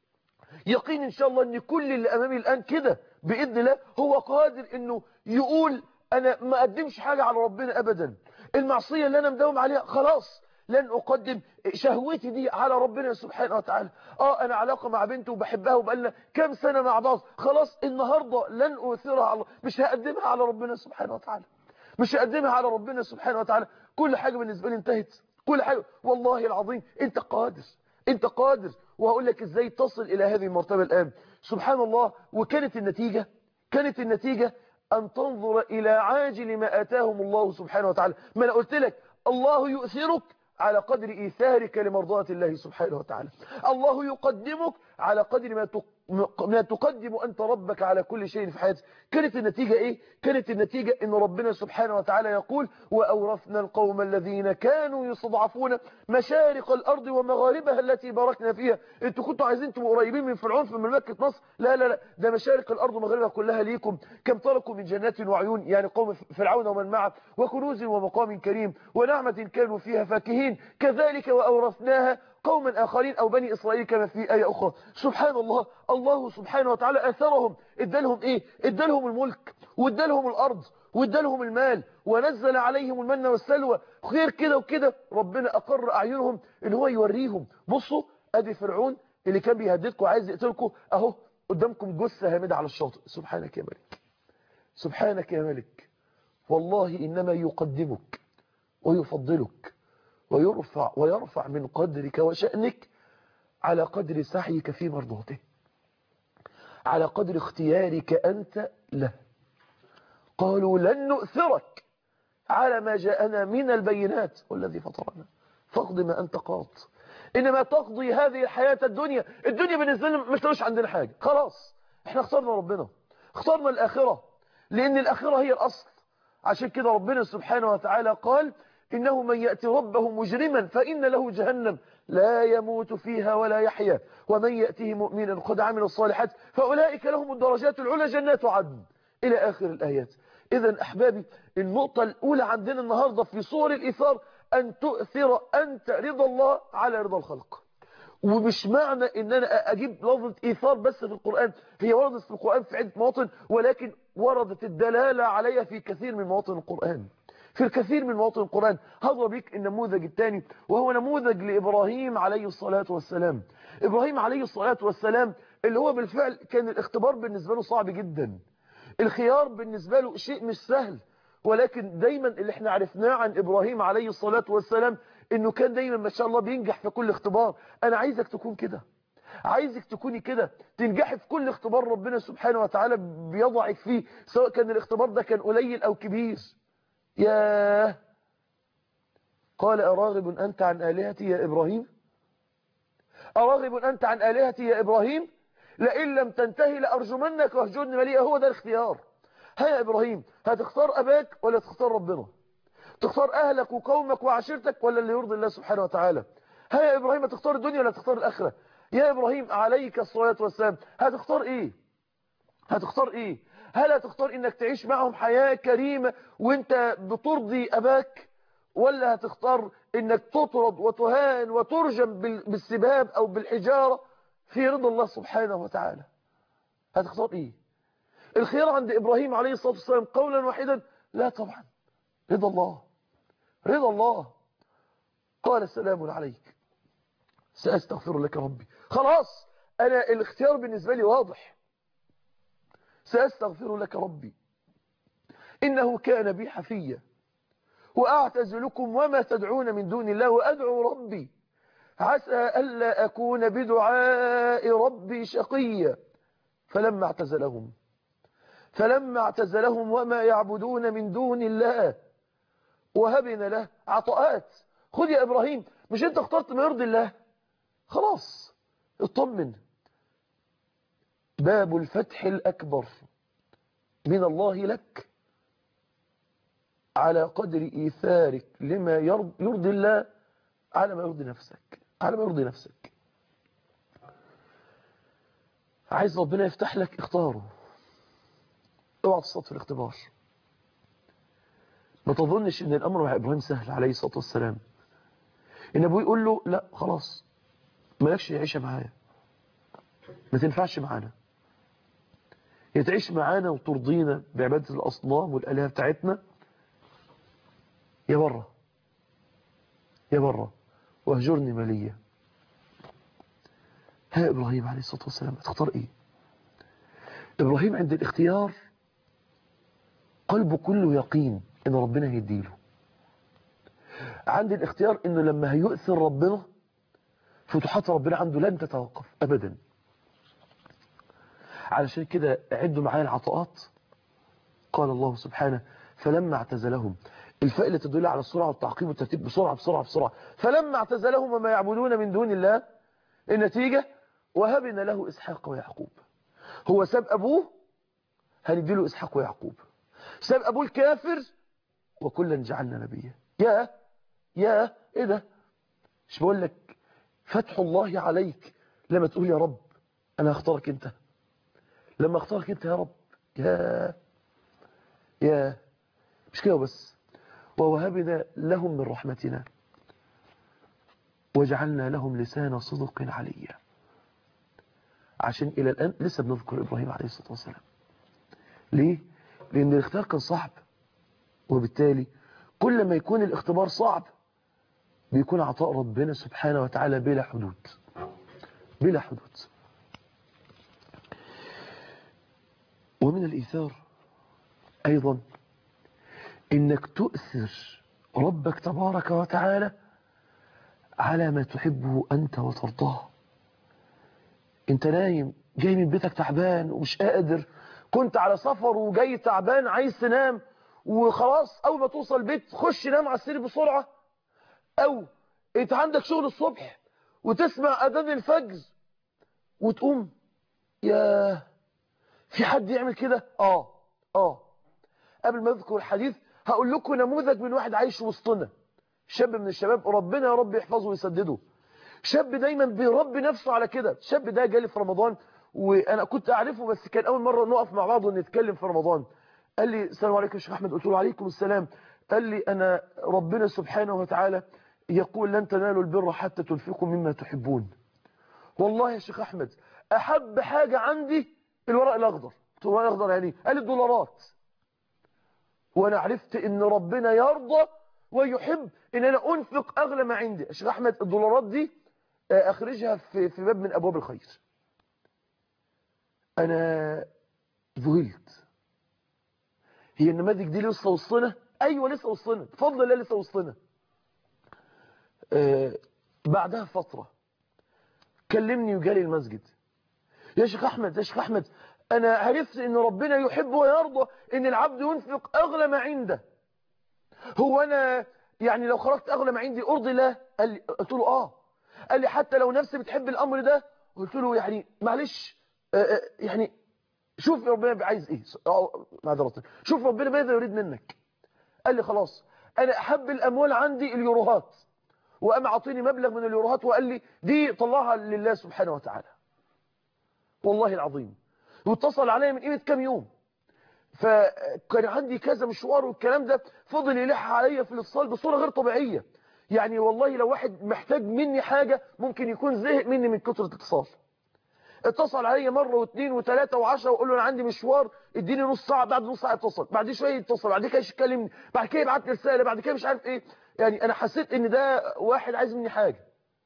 يقين ان شاء الله ان كل اللي امامي الان كده باذن الله هو قادر انه يقول انا ما اقدمش حاجة على ربنا ابدا المعصية اللي انا مداوم عليها خلاص لن أقدم شهوتي دي على ربنا سبحانه وتعالى اه انا علاقة مع بنتي وبحبها وبقالنا كام سنة مع بعض خلاص النهاردة لن أؤثرها على مش هقدمها على ربنا سبحانه وتعالى مش هقدمها على ربنا سبحانه وتعالى كل حاجة بالنسبة لي انتهت كل حاجة والله العظيم انت قادر انت قادر وهقول لك ازاي تصل الى هذه المرتبة الان سبحان الله وكانت النتيجة كانت النتيجة ان تنظر الى عاجل ما اتاهم الله سبحانه وتعالى ما انا قلت لك الله يؤثرك على قدر إيثارك لمرضاة الله سبحانه وتعالى الله يقدمك على قدر ما ما تقدم أنت ربك على كل شيء في حياتك كانت النتيجة إيه؟ كانت النتيجة أن ربنا سبحانه وتعالى يقول وأورثنا القوم الذين كانوا يستضعفون مشارق الأرض ومغاربها التي باركنا فيها أنتوا كنتوا عايزين تبقوا قريبين من فرعون في مملكة مصر لا لا لا ده مشارق الأرض ومغاربها كلها ليكم كم تركوا من جنات وعيون يعني قوم فرعون ومن معه وكنوز ومقام كريم ونعمة كانوا فيها فاكهين كذلك وأورثناها قوما آخرين أو بني إسرائيل كما في آية أخرى سبحان الله الله سبحانه وتعالى أثرهم ادالهم إيه ادالهم الملك وادالهم الأرض وادالهم المال ونزل عليهم المن والسلوى خير كده وكده ربنا أقر أعينهم إن هو يوريهم بصوا أدي فرعون اللي كان بيهددكم عايز يقتلكم أهو قدامكم جثة هامدة على الشاطئ سبحانك يا ملك سبحانك يا ملك والله إنما يقدمك ويفضلك ويرفع ويرفع من قدرك وشأنك على قدر سعيك في مرضاته على قدر اختيارك أنت له قالوا لن نؤثرك على ما جاءنا من البينات والذي فطرنا فاقض ما أنت قاض إنما تقضي هذه الحياة الدنيا الدنيا بالنسبة لنا ما تلاقوش عندنا حاجة خلاص احنا اخترنا ربنا اخترنا الآخرة لأن الآخرة هي الأصل عشان كده ربنا سبحانه وتعالى قال إنه من يأتي ربه مجرما فإن له جهنم لا يموت فيها ولا يحيا ومن يأتيه مؤمنا قد عمل الصالحات فأولئك لهم الدرجات العلى جنات عدن إلى آخر الآيات إذا أحبابي النقطة الأولى عندنا النهاردة في صور الإثار أن تؤثر أنت رضا الله على رضا الخلق ومش معنى ان انا اجيب لفظة ايثار بس في القرآن هي وردت في القرآن في عدة مواطن ولكن وردت الدلالة عليها في كثير من مواطن القرآن في الكثير من مواطن القرآن هضرب بك النموذج الثاني وهو نموذج لإبراهيم عليه الصلاة والسلام إبراهيم عليه الصلاة والسلام اللي هو بالفعل كان الاختبار بالنسبة له صعب جدا الخيار بالنسبة له شيء مش سهل ولكن دايما اللي احنا عرفناه عن إبراهيم عليه الصلاة والسلام انه كان دايما ما شاء الله بينجح في كل اختبار انا عايزك تكون كده عايزك تكوني كده تنجحي في كل اختبار ربنا سبحانه وتعالى بيضعك فيه سواء كان الاختبار ده كان قليل او كبير ياه قال أراغب أنت عن آلهتي يا إبراهيم أراغب أنت عن آلهتي يا إبراهيم لئن لم تنتهي لأرجمنك واهجرني مليئة هو ده الاختيار ها يا إبراهيم هتختار أباك ولا تختار ربنا تختار أهلك وقومك وعشيرتك ولا اللي يرضي الله سبحانه وتعالى ها يا إبراهيم هتختار الدنيا ولا تختار الآخرة يا إبراهيم عليك الصلاة والسلام هتختار إيه هتختار إيه هل هتختار إنك تعيش معهم حياة كريمة وإنت بترضي أباك ولا هتختار إنك تطرد وتهان وترجم بالسباب أو بالحجارة في رضا الله سبحانه وتعالى هتختار إيه الخيار عند إبراهيم عليه الصلاة والسلام قولا واحدا لا طبعا رضا الله رضا الله قال السلام عليك سأستغفر لك ربي خلاص أنا الاختيار بالنسبة لي واضح سأستغفر لك ربي إنه كان بي حفيا وأعتزلكم وما تدعون من دون الله وأدعو ربي عسى ألا أكون بدعاء ربي شقيا فلما اعتزلهم فلما اعتزلهم وما يعبدون من دون الله وهبنا له عطاءات خذ يا إبراهيم مش أنت اخترت ما يرضي الله خلاص اطمن باب الفتح الأكبر من الله لك على قدر إيثارك لما يرضي الله على ما يرضي نفسك على ما يرضي نفسك عايز ربنا يفتح لك اختاره اوعى تصطاد في الاختبار ما تظنش ان الامر مع ابراهيم سهل عليه الصلاه والسلام ان ابوه يقول له لا خلاص مالكش عيشه معايا ما تنفعش معانا يا تعيش معانا وترضينا بعباده الاصنام والالهه بتاعتنا يا بره يا بره واهجرني مليا ها إبراهيم عليه الصلاة والسلام تختار إيه إبراهيم عند الاختيار قلبه كله يقين إن ربنا هيديله عند الاختيار إنه لما هيؤثر ربنا فتوحات ربنا عنده لن تتوقف أبدا علشان كده عدوا معايا العطاءات قال الله سبحانه فلما اعتزلهم الفاء اللي تدل على السرعة والتعقيب والترتيب بسرعة بسرعة بسرعة فلما اعتزلهم وما يعبدون من دون الله النتيجة وهبنا له إسحاق ويعقوب هو ساب أبوه هنديله إسحاق ويعقوب ساب أبوه الكافر وكلا جعلنا نبيا يا يا إيه ده مش بقول لك فتح الله عليك لما تقول يا رب أنا هختارك أنت لما اختارك أنت يا رب يا يا مش كده بس ووهبنا لهم من رحمتنا وجعلنا لهم لسان صدق عليا عشان إلى الآن لسه بنذكر إبراهيم عليه الصلاة والسلام ليه؟ لأن الاختيار كان صعب وبالتالي كل ما يكون الاختبار صعب بيكون عطاء ربنا سبحانه وتعالى بلا حدود بلا حدود ومن الإيثار أيضا إنك تؤثر ربك تبارك وتعالى على ما تحبه أنت وترضاه انت نايم جاي من بيتك تعبان ومش قادر كنت على سفر وجاي تعبان عايز تنام وخلاص اول ما توصل البيت خش نام على السرير بسرعة او انت عندك شغل الصبح وتسمع اذان الفجر وتقوم يا في حد يعمل كده اه اه قبل ما اذكر الحديث هقول لكم نموذج من واحد عايش وسطنا شاب من الشباب ربنا يا رب يحفظه ويسدده شاب دايما بيربي نفسه على كده الشاب ده جالي في رمضان وانا كنت اعرفه بس كان اول مره نقف مع بعض ونتكلم في رمضان قال لي السلام عليكم يا شيخ احمد قلت له عليكم السلام قال لي انا ربنا سبحانه وتعالى يقول لن تنالوا البر حتى تنفقوا مما تحبون والله يا شيخ احمد احب حاجه عندي الورق الاخضر قلت له الورق الاخضر يعني قال لي الدولارات وانا عرفت ان ربنا يرضى ويحب ان انا انفق اغلى ما عندي يا شيخ احمد الدولارات دي اخرجها في في باب من ابواب الخير انا ذهلت هي النماذج دي لسه وسطنا ايوه لسه وسطنا بفضل الله لسه وسطنا آه بعدها فتره كلمني وجالي المسجد يا شيخ احمد يا شيخ احمد انا عرفت ان ربنا يحب ويرضى ان العبد ينفق اغلى ما عنده هو انا يعني لو خرجت اغلى ما عندي ارضي الله قال لي قلت له اه قال لي حتى لو نفسي بتحب الامر ده قلت له يعني معلش يعني شوف ربنا عايز ايه معذره شوف ربنا ماذا يريد منك قال لي خلاص انا احب الاموال عندي اليوروهات وقام عطيني مبلغ من اليوروهات وقال لي دي طلعها لله سبحانه وتعالى والله العظيم واتصل عليا من قيمه كام يوم فكان عندي كذا مشوار والكلام ده فضل يلح عليا في الاتصال بصوره غير طبيعيه يعني والله لو واحد محتاج مني حاجة ممكن يكون زهق مني من كتر الاتصال اتصل عليا مرة واثنين وثلاثة وعشرة وقول له انا عندي مشوار اديني نص ساعة بعد نص ساعة اتصل بعد شوية يتصل بعد كده يكلمني بعد كده يبعت لي رسالة بعد كده مش عارف ايه يعني انا حسيت ان ده واحد عايز مني حاجة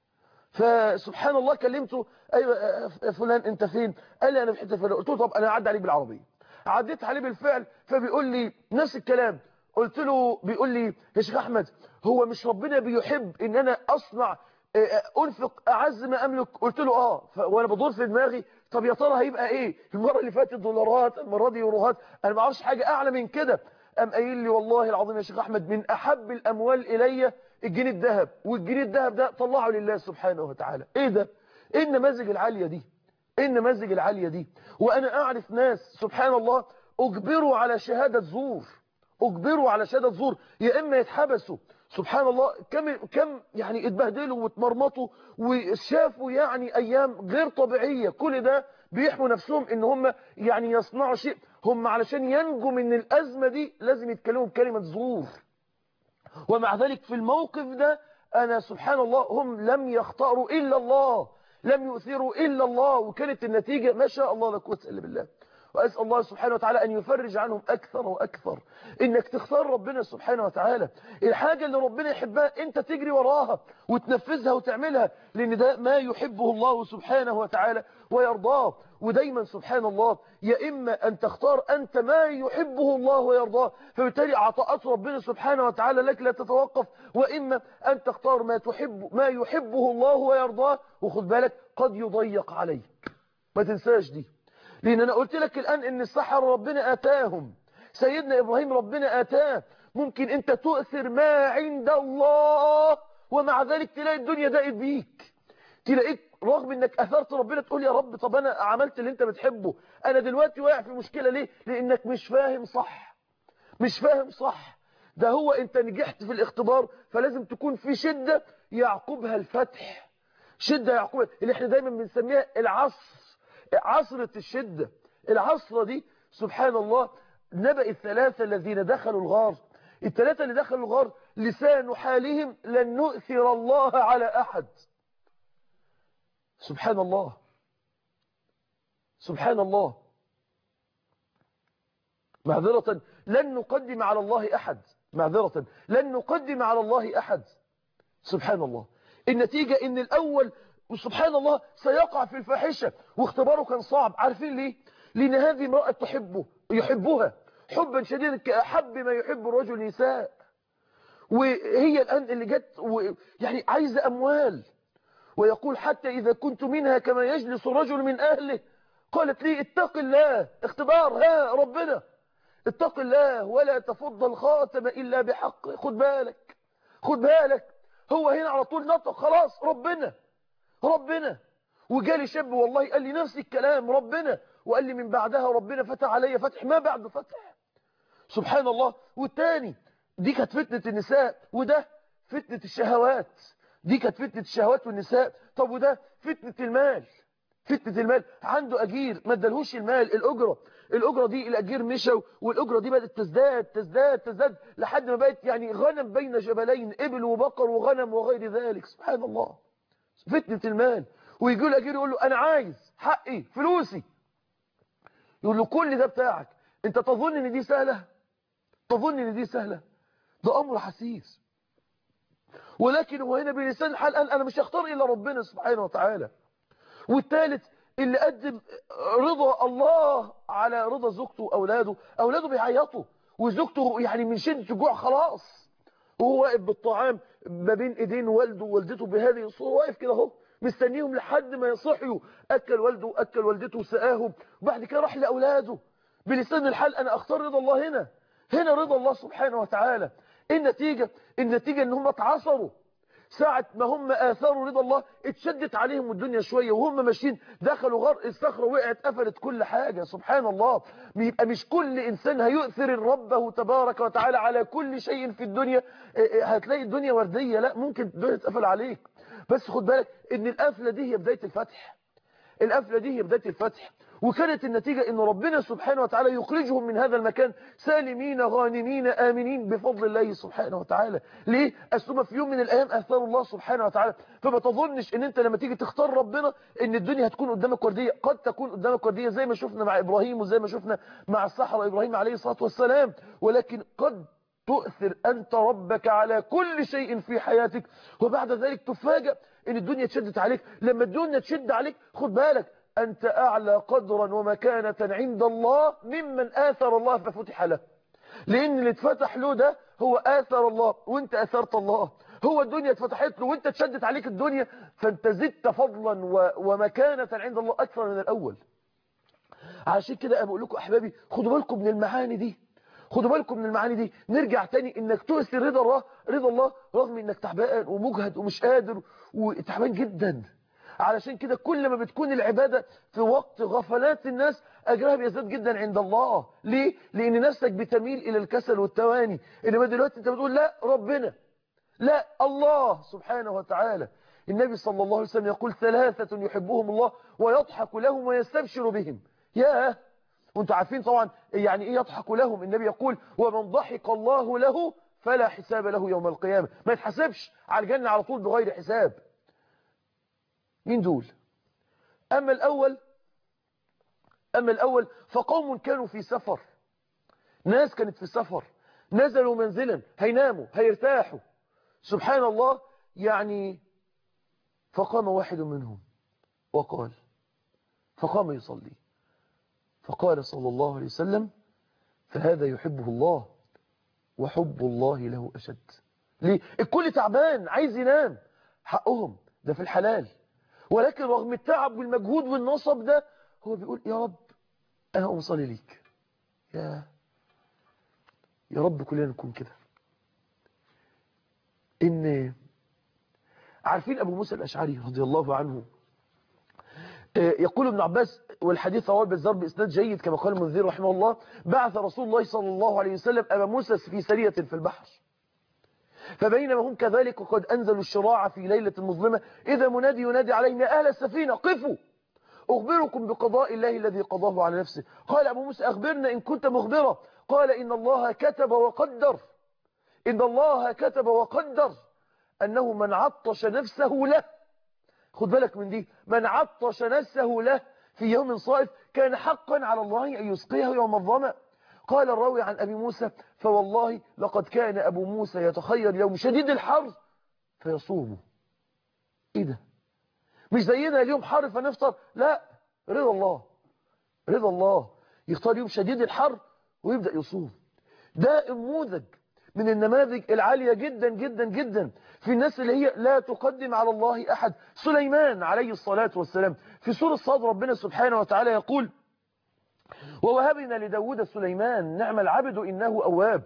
فسبحان الله كلمته ايوه يا فلان انت فين قال لي انا في حته فلان قلت له طب انا هعدي عليك بالعربيه عديت عليه بالفعل فبيقول لي نفس الكلام قلت له بيقول لي يا شيخ احمد هو مش ربنا بيحب ان انا اصنع انفق اعز ما املك قلت له اه وانا بدور في دماغي طب يا ترى هيبقى ايه المره اللي فاتت دولارات المره دي يوروهات انا ما اعرفش حاجه اعلى من كده قام قايل لي والله العظيم يا شيخ احمد من احب الاموال الي الجنيه الذهب والجنيه الذهب ده طلعه لله سبحانه وتعالى ايه ده ايه النماذج العاليه دي ايه النماذج العاليه دي وانا اعرف ناس سبحان الله اجبروا على شهاده زور اجبروا على شهاده زور يا اما يتحبسوا سبحان الله كم كم يعني اتبهدلوا واتمرمطوا وشافوا يعني ايام غير طبيعيه كل ده بيحموا نفسهم ان هم يعني يصنعوا شيء هم علشان ينجوا من الازمه دي لازم يتكلموا بكلمه زور ومع ذلك في الموقف ده انا سبحان الله هم لم يختاروا الا الله لم يؤثروا الا الله وكانت النتيجه ما شاء الله لا قوه الا بالله وأسأل الله سبحانه وتعالى أن يفرج عنهم أكثر وأكثر إنك تختار ربنا سبحانه وتعالى الحاجة اللي ربنا يحبها أنت تجري وراها وتنفذها وتعملها لأن ده ما يحبه الله سبحانه وتعالى ويرضاه ودايما سبحان الله يا إما أن تختار أنت ما يحبه الله ويرضاه فبالتالي عطاءات ربنا سبحانه وتعالى لك لا تتوقف وإما أن تختار ما تحب ما يحبه الله ويرضاه وخد بالك قد يضيق عليك ما تنساش دي لأن أنا قلت لك الآن إن السحر ربنا آتاهم سيدنا إبراهيم ربنا آتاه ممكن أنت تؤثر ما عند الله ومع ذلك تلاقي الدنيا ضاقت بيك تلاقيك رغم انك اثرت ربنا تقول يا رب طب انا عملت اللي انت بتحبه انا دلوقتي واقع في مشكلة ليه لانك مش فاهم صح مش فاهم صح ده هو انت نجحت في الاختبار فلازم تكون في شدة يعقبها الفتح شدة يعقبها اللي احنا دايما بنسميها العصر عصرة الشدة العصرة دي سبحان الله نبأ الثلاثة الذين دخلوا الغار الثلاثة اللي دخلوا الغار لسان حالهم لن نؤثر الله على أحد سبحان الله سبحان الله معذرة لن نقدم على الله أحد معذرة لن نقدم على الله أحد سبحان الله النتيجة ان الأول وسبحان الله سيقع في الفاحشة واختباره كان صعب عارفين ليه لأن هذه امرأة تحبه يحبها حبا شديدا كأحب ما يحب الرجل نساء وهي الآن اللي جت يعني عايزة أموال ويقول حتى إذا كنت منها كما يجلس رجل من أهله قالت لي اتق الله اختبار ها ربنا اتق الله ولا تفض الخاتم إلا بحق خد بالك خد بالك هو هنا على طول نطق خلاص ربنا ربنا وجالي شاب والله قال لي نفس الكلام ربنا وقال لي من بعدها ربنا فتح علي فتح ما بعد فتح سبحان الله والتاني دي كانت فتنة النساء وده فتنة الشهوات دي كانت فتنة الشهوات والنساء طب وده فتنة المال فتنة المال عنده أجير ما ادالهوش المال الأجرة الأجرة دي الأجير مشى والأجرة دي بدأت تزداد تزداد تزداد لحد ما بقت يعني غنم بين جبلين إبل وبقر وغنم وغير ذلك سبحان الله فتنة المال ويجي له الأجير يقول له أنا عايز حقي فلوسي يقول له كل ده بتاعك أنت تظن إن دي سهلة تظن إن دي سهلة ده أمر حسيس ولكن هو هنا بلسان الحال قال أنا مش هختار إلا ربنا سبحانه وتعالى والثالث اللي قدم رضا الله على رضا زوجته وأولاده أولاده بيعيطوا وزوجته يعني من شدة الجوع خلاص وهو واقف بالطعام ما بين ايدين والده ووالدته بهذه الصورة واقف كده اهو مستنيهم لحد ما يصحوا أكل والده وأكل والدته وسقاهم وبعد كده راح لأولاده بلسان الحال أنا أختار رضا الله هنا هنا رضا الله سبحانه وتعالى النتيجة النتيجة ان هم اتعصروا ساعة ما هم آثاروا رضا الله اتشدت عليهم الدنيا شوية وهم ماشيين دخلوا غار الصخرة وقعت قفلت كل حاجة سبحان الله يبقى مش كل إنسان هيؤثر ربه تبارك وتعالى على كل شيء في الدنيا هتلاقي الدنيا وردية لا ممكن الدنيا تقفل عليك بس خد بالك ان القفلة دي هي بداية الفتح القفلة دي هي بداية الفتح وكانت النتيجة ان ربنا سبحانه وتعالى يخرجهم من هذا المكان سالمين غانمين آمنين بفضل الله سبحانه وتعالى ليه؟ أسلوما في يوم من الأيام أثار الله سبحانه وتعالى فما تظنش ان انت لما تيجي تختار ربنا ان الدنيا هتكون قدامك وردية قد تكون قدامك وردية زي ما شفنا مع إبراهيم وزي ما شفنا مع السحرة إبراهيم عليه الصلاة والسلام ولكن قد تؤثر أنت ربك على كل شيء في حياتك وبعد ذلك تفاجأ ان الدنيا تشدت عليك لما الدنيا تشد عليك خد بالك أنت أعلى قدرا ومكانة عند الله ممن آثر الله ففتح له لأن اللي اتفتح له ده هو آثر الله وانت أثرت الله هو الدنيا اتفتحت له وانت تشدت عليك الدنيا فانت زدت فضلا ومكانة عند الله أكثر من الأول عشان كده أنا بقول لكم أحبابي خدوا بالكم من المعاني دي خدوا بالكم من المعاني دي نرجع تاني انك تؤثر رضا الله رضا الله رغم انك تعبان ومجهد ومش قادر وتعبان جدا علشان كده كل ما بتكون العبادة في وقت غفلات الناس أجرها بيزداد جدا عند الله ليه؟ لأن نفسك بتميل إلى الكسل والتواني إنما دلوقتي أنت بتقول لا ربنا لا الله سبحانه وتعالى النبي صلى الله عليه وسلم يقول ثلاثة يحبهم الله ويضحك لهم ويستبشر بهم يا وانتم عارفين طبعا يعني ايه يضحك لهم النبي يقول ومن ضحك الله له فلا حساب له يوم القيامة ما يتحسبش على الجنة على طول بغير حساب مين دول أما الأول أما الأول فقوم كانوا في سفر ناس كانت في سفر نزلوا منزلا هيناموا هيرتاحوا سبحان الله يعني فقام واحد منهم وقال فقام يصلي فقال صلى الله عليه وسلم فهذا يحبه الله وحب الله له أشد ليه؟ الكل تعبان عايز ينام حقهم ده في الحلال ولكن رغم التعب والمجهود والنصب ده هو بيقول يا رب أنا أوصلي ليك يا يا رب كلنا نكون كده إن عارفين أبو موسى الأشعري رضي الله عنه يقول ابن عباس والحديث رواه البزار بإسناد جيد كما قال المنذر رحمه الله بعث رسول الله صلى الله عليه وسلم أبا موسى في سرية في البحر فبينما هم كذلك وقد أنزلوا الشراع في ليلة مظلمة إذا منادي ينادي عليهم يا أهل السفينة قفوا أخبركم بقضاء الله الذي قضاه على نفسه قال أبو موسى أخبرنا إن كنت مخبرة قال إن الله كتب وقدر إن الله كتب وقدر أنه من عطش نفسه له خد بالك من دي من عطش نفسه له في يوم صائف كان حقا على الله أن يسقيه يوم الظمأ قال الراوي عن أبي موسى فوالله لقد كان أبو موسى يتخير يوم شديد الحر فيصومه إيه ده مش زينا اليوم حر فنفطر لا رضا الله رضا الله يختار يوم شديد الحر ويبدأ يصوم ده النموذج من النماذج العالية جدا جدا جدا في الناس اللي هي لا تقدم على الله أحد سليمان عليه الصلاة والسلام في سورة الصاد ربنا سبحانه وتعالى يقول ووهبنا لداود سليمان نعم العبد إنه أواب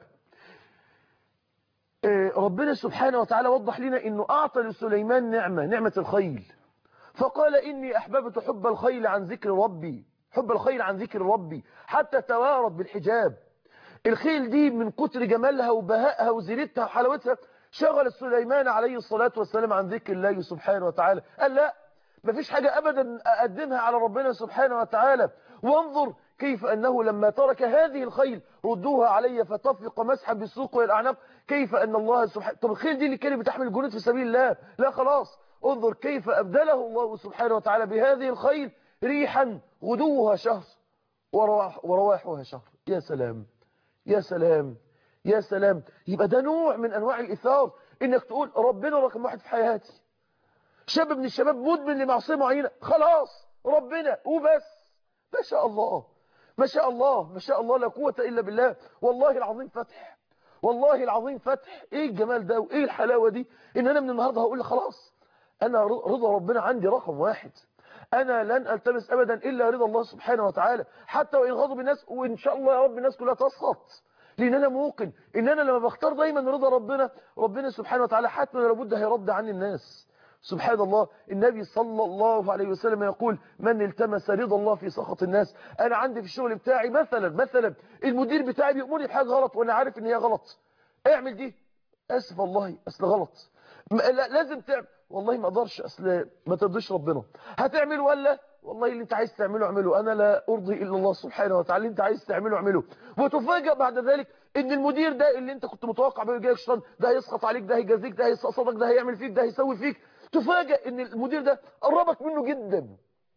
ربنا سبحانه وتعالى وضح لنا أنه أعطى لسليمان نعمة نعمة الخيل فقال إني أحببت حب الخيل عن ذكر ربي حب الخيل عن ذكر ربي حتى توارت بالحجاب الخيل دي من كتر جمالها وبهائها وزينتها وحلاوتها شغل سليمان عليه الصلاة والسلام عن ذكر الله سبحانه وتعالى قال لا مفيش حاجة أبدا أقدمها على ربنا سبحانه وتعالى وانظر كيف أنه لما ترك هذه الخيل ردوها علي فتفق مسحا بالسوق والأعناق كيف أن الله سبحانه طب الخيل دي اللي كانت بتحمل الجنود في سبيل الله لا خلاص انظر كيف أبدله الله سبحانه وتعالى بهذه الخيل ريحا غدوها شهر ورواح ورواحها شهر يا سلام يا سلام يا سلام يبقى ده نوع من أنواع الإثار إنك تقول ربنا رقم واحد في حياتي شاب من الشباب مدمن لمعصية معينة خلاص ربنا وبس ما شاء الله ما شاء الله ما شاء الله لا قوة إلا بالله والله العظيم فتح والله العظيم فتح ايه الجمال ده وايه الحلاوة دي ان انا من النهاردة هقول خلاص انا رضا ربنا عندي رقم واحد انا لن التمس ابدا الا رضا الله سبحانه وتعالى حتى وان غضب الناس وان شاء الله يا رب الناس كلها تسخط لان انا موقن ان انا لما بختار دايما رضا ربنا ربنا سبحانه وتعالى حتما لابد هيرد عني الناس سبحان الله النبي صلى الله عليه وسلم يقول من التمس رضا الله في سخط الناس انا عندي في الشغل بتاعي مثلا مثلا المدير بتاعي بيأمرني بحاجه غلط وانا عارف ان هي غلط اعمل دي اسف والله اصل غلط لازم تعمل والله ما اقدرش اصل ما ترضيش ربنا هتعمل ولا والله اللي انت عايز تعمله اعمله انا لا ارضي الا الله سبحانه وتعالى اللي انت عايز تعمله اعمله وتفاجئ بعد ذلك ان المدير ده اللي انت كنت متوقع بيه جاي شيطان ده هيسخط عليك ده هيجازيك ده هيستقصدك ده هيعمل فيك ده هيسوي فيك تفاجئ ان المدير ده قربك منه جدا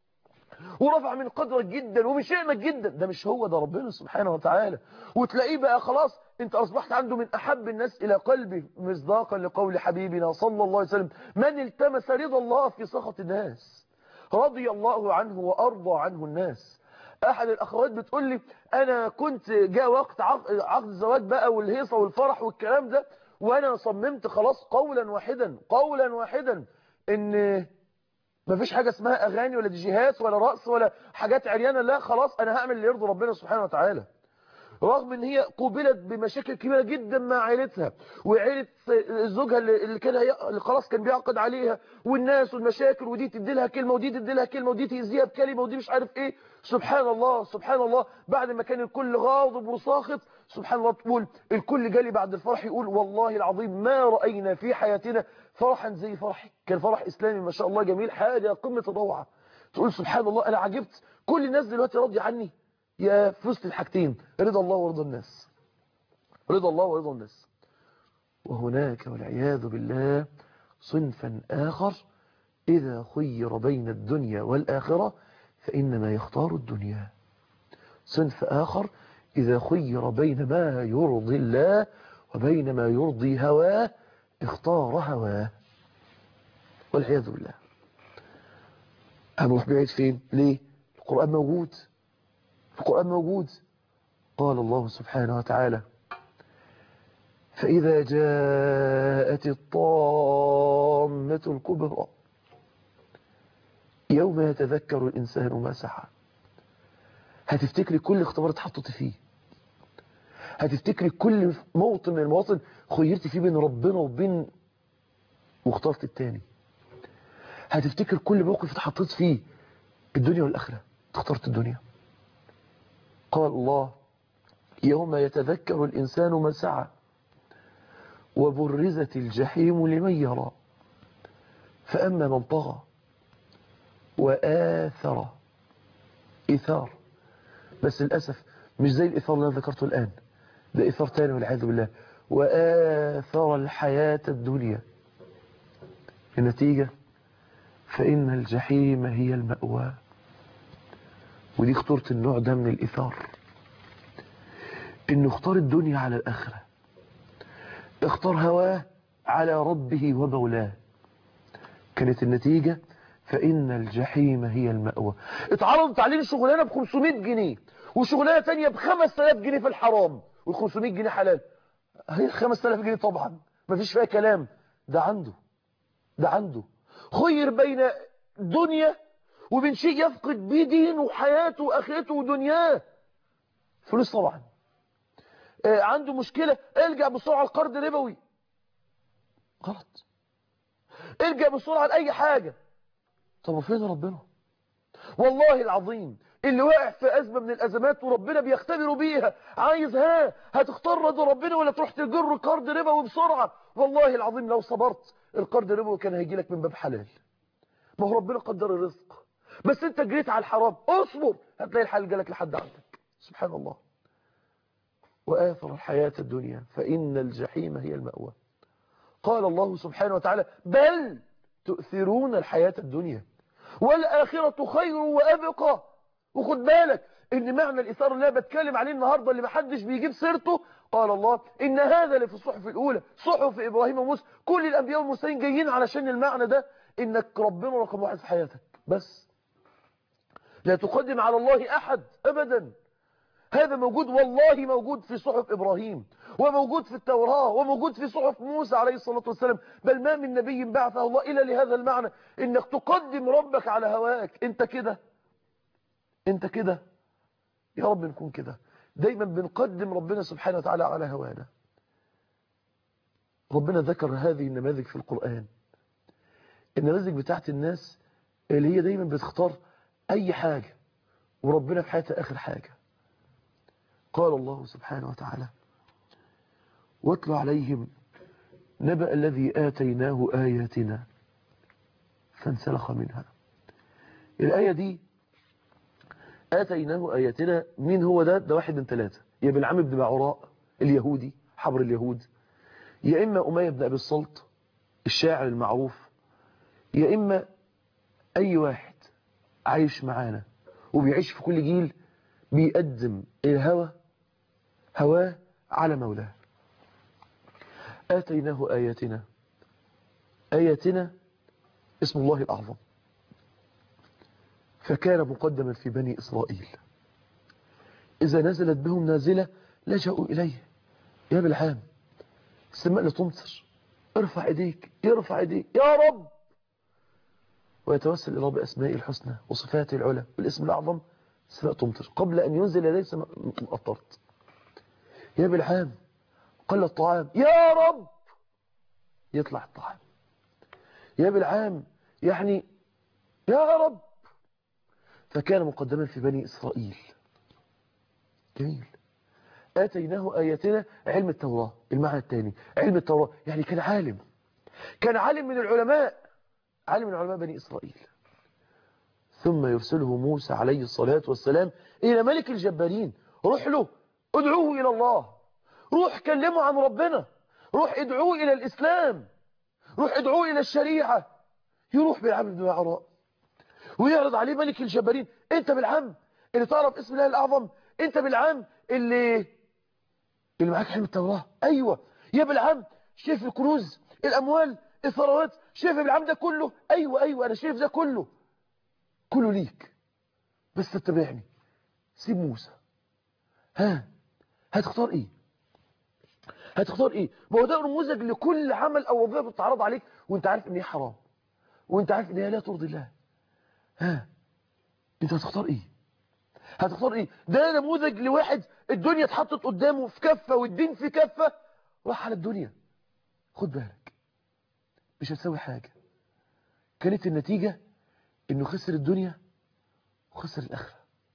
ورفع من قدرك جدا ومن شأنك جدا ده مش هو ده ربنا سبحانه وتعالى وتلاقيه بقى خلاص انت اصبحت عنده من احب الناس الى قلبه مصداقا لقول حبيبنا صلى الله عليه وسلم من التمس رضا الله في سخط الناس رضي الله عنه وارضى عنه الناس احد الاخوات بتقول لي انا كنت جاء وقت عقد الزواج بقى والهيصه والفرح والكلام ده وانا صممت خلاص قولا واحدا قولا واحدا ان مفيش حاجة اسمها أغاني ولا ديجيهات ولا رقص ولا حاجات عريانة لا خلاص أنا هعمل اللي يرضي ربنا سبحانه وتعالى رغم ان هي قوبلت بمشاكل كبيرة جدا مع عائلتها وعائلة زوجها اللي كان اللي خلاص كان بيعقد عليها والناس والمشاكل ودي تدي لها كلمة ودي تدي لها كلمة ودي تأذيها بكلمة ودي مش عارف ايه سبحان الله سبحان الله بعد ما كان الكل غاضب وساخط سبحان الله تقول الكل جالي بعد الفرح يقول والله العظيم ما رأينا في حياتنا فرحا زي فرحي كان فرح إسلامي ما شاء الله جميل حاجة قمة الروعة تقول سبحان الله أنا عجبت كل الناس دلوقتي راضية عني يا في وسط الحاجتين رضا الله ورضا الناس رضا الله ورضا الناس وهناك والعياذ بالله صنفا آخر إذا خير بين الدنيا والآخرة فإنما يختار الدنيا صنف آخر إذا خير بين ما يرضي الله وبين ما يرضي هواه اختار هواه والعياذ بالله هنروح بعيد فين ليه القرآن موجود القرآن موجود قال الله سبحانه وتعالى فإذا جاءت الطامة الكبرى يوم يتذكر الإنسان ما سعى هتفتكري كل اختبار اتحطت فيه هتفتكري كل موطن من المواطن خيرت فيه بين ربنا وبين واخترت التاني هتفتكر كل موقف اتحطيت فيه الدنيا والآخرة اخترت الدنيا قال الله يوم يتذكر الإنسان ما سعى وبرزت الجحيم لمن يرى فأما من طغى وآثر إثار بس للأسف مش زي الإثار اللي أنا ذكرته الآن ده إثار تاني والعياذ بالله وآثر الحياة الدنيا النتيجة فإن الجحيم هي المأوى ودي خطورة النوع ده من الإثار إنه اختار الدنيا على الآخرة اختار هواه على ربه ومولاه كانت النتيجة فإن الجحيم هي المأوى اتعرضت عليه شغلانة ب 500 جنيه وشغلانة تانية ب 5000 جنيه في الحرام وال 500 جنيه حلال هي 5000 جنيه طبعا مفيش فيها كلام ده عنده ده عنده خير بين دنيا وبين شيء يفقد بيه دينه وحياته واخرته ودنياه فلوس طبعا آه عنده مشكلة الجأ بسرعة القرض ربوي غلط الجأ بسرعة لأي حاجة طب وفين ربنا والله العظيم اللي واقع في أزمة من الأزمات وربنا بيختبره بيها عايز ها هتختار رضا ربنا ولا تروح تجر قرض ربوي بسرعة والله العظيم لو صبرت القرض الربوي كان هيجي لك من باب حلال ما هو ربنا قدر الرزق بس انت جريت على الحرام اصبر هتلاقي الحلال جالك لحد عندك سبحان الله وآثر الحياة الدنيا فإن الجحيم هي المأوى قال الله سبحانه وتعالى بل تؤثرون الحياة الدنيا والآخرة خير وأبقى وخد بالك ان معنى الإثار اللي انا بتكلم عليه النهاردة اللي محدش بيجيب سيرته قال الله إن هذا اللي في الصحف الأولى صحف إبراهيم وموسى كل الأنبياء والمرسلين جايين علشان المعنى ده إنك ربنا رقم واحد في حياتك بس لا تقدم على الله أحد أبدا هذا موجود والله موجود في صحف إبراهيم وموجود في التوراة وموجود في صحف موسى عليه الصلاة والسلام بل ما من نبي بعثه الله إلا لهذا المعنى إنك تقدم ربك على هواك أنت كده أنت كده يا رب نكون كده دايما بنقدم ربنا سبحانه وتعالى على هوانا ربنا ذكر هذه النماذج في القرآن النماذج بتاعت الناس اللي هي دايما بتختار أي حاجة وربنا في حياتها آخر حاجة قال الله سبحانه وتعالى واتل عليهم نبأ الذي آتيناه آياتنا فانسلخ منها الآية دي آتيناه آياتنا مين هو ده ده واحد من ثلاثة يا بالعم بن بعوراء اليهودي حبر اليهود يا إما أمية بن أبي الصلت الشاعر المعروف يا إما أي واحد عايش معانا وبيعيش في كل جيل بيقدم الهوى هواه على مولاه آتيناه آياتنا آياتنا اسم الله الأعظم فكان مقدما في بني إسرائيل إذا نزلت بهم نازلة لجأوا إليه يا بالعام السماء لتمطر ارفع ايديك يرفع ايديك يا رب ويتوسل إلى رب أسماء الحسنى وصفاته العلى والاسم الأعظم السماء تمطر قبل أن ينزل يديه السماء مطرت يا بالعام قل الطعام يا رب يطلع الطعام يا بالعام يعني يا رب فكان مقدما في بني إسرائيل جميل آتيناه آياتنا علم التوراة المعنى الثاني علم التوراة يعني كان عالم كان عالم من العلماء عالم من علماء بني إسرائيل ثم يرسله موسى عليه الصلاة والسلام إلى ملك الجبارين روح له ادعوه إلى الله روح كلمه عن ربنا روح ادعوه إلى الإسلام روح ادعوه إلى الشريعة يروح بالعم بن معراء ويعرض عليه ملك الجبارين انت بالعم اللي تعرف اسم الله الأعظم انت بالعام اللي اللي معاك حلم التوراة ايوه يا بالعام شايف الكنوز الاموال الثروات شايف بالعام ده كله ايوه ايوه انا شايف ده كله كله ليك بس تتبعني سيب موسى ها هتختار ايه هتختار ايه ما هو ده نموذج لكل عمل او وظيفه بتتعرض عليك وانت عارف ان هي حرام وانت عارف ان هي لا ترضي الله ها انت هتختار ايه هتختار ايه ده نموذج لواحد الدنيا اتحطت قدامه في كفه والدين في كفه راح على الدنيا خد بالك مش هتسوي حاجه كانت النتيجه انه خسر الدنيا وخسر الاخره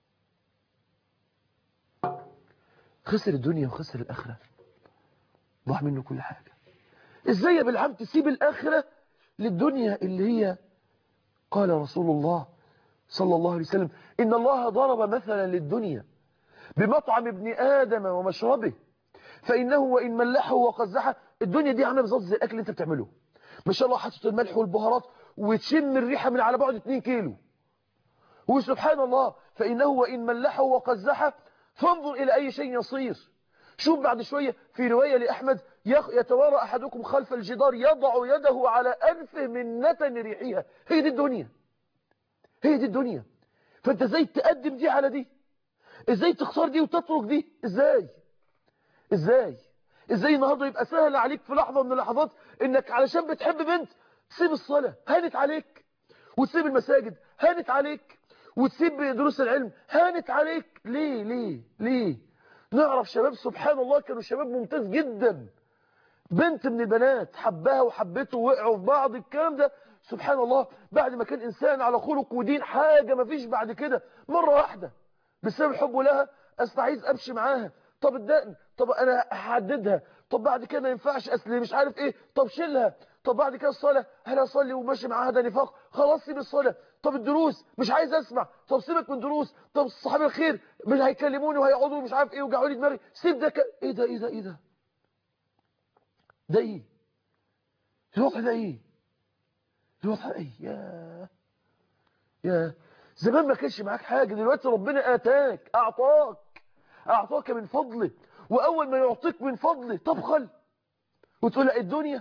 خسر الدنيا وخسر الاخره ضاع منه كل حاجه ازاي يا بالعم تسيب الاخره للدنيا اللي هي قال رسول الله صلى الله عليه وسلم إن الله ضرب مثلا للدنيا بمطعم ابن آدم ومشربه فإنه وإن ملحه وقزحه الدنيا دي عامله بالظبط زي الأكل اللي أنت بتعمله ما شاء الله حاطط الملح والبهارات وتشم الريحة من على بعد 2 كيلو وسبحان الله فإنه وإن ملحه وقزحه فانظر إلى أي شيء يصير شوف بعد شوية في رواية لأحمد يتوارى أحدكم خلف الجدار يضع يده على أنفه من نتن ريحها هي دي الدنيا هي دي الدنيا فانت ازاي تقدم دي على دي ازاي تختار دي وتترك دي ازاي ازاي ازاي النهارده يبقى سهل عليك في لحظه من اللحظات انك علشان بتحب بنت تسيب الصلاه هانت عليك وتسيب المساجد هانت عليك وتسيب دروس العلم هانت عليك ليه ليه ليه نعرف شباب سبحان الله كانوا شباب ممتاز جدا بنت من البنات حبها وحبته وقعوا في بعض الكلام ده سبحان الله بعد ما كان إنسان على خلق ودين حاجة ما فيش بعد كده مرة واحدة بسبب حبه لها أستعيذ أمشي معاها طب الدقن طب أنا هحددها طب بعد كده ما ينفعش أصل مش عارف إيه طب شيلها طب بعد كده الصلاة هل أصلي وماشي معاها ده نفاق خلاص سيب الصلاة طب الدروس مش عايز أسمع طب سيبك من دروس طب الصحابة الخير مش هيكلموني وهيقعدوا مش عارف إيه وجعوا لي دماغي سيب ده ك... إيه ده إيه ده إيه ده ده إيه الوضع ده إيه الوضع ايه يا يا زمان ما كانش معاك حاجة دلوقتي ربنا آتاك أعطاك أعطاك من فضله وأول ما يعطيك من فضله تبخل وتقول الدنيا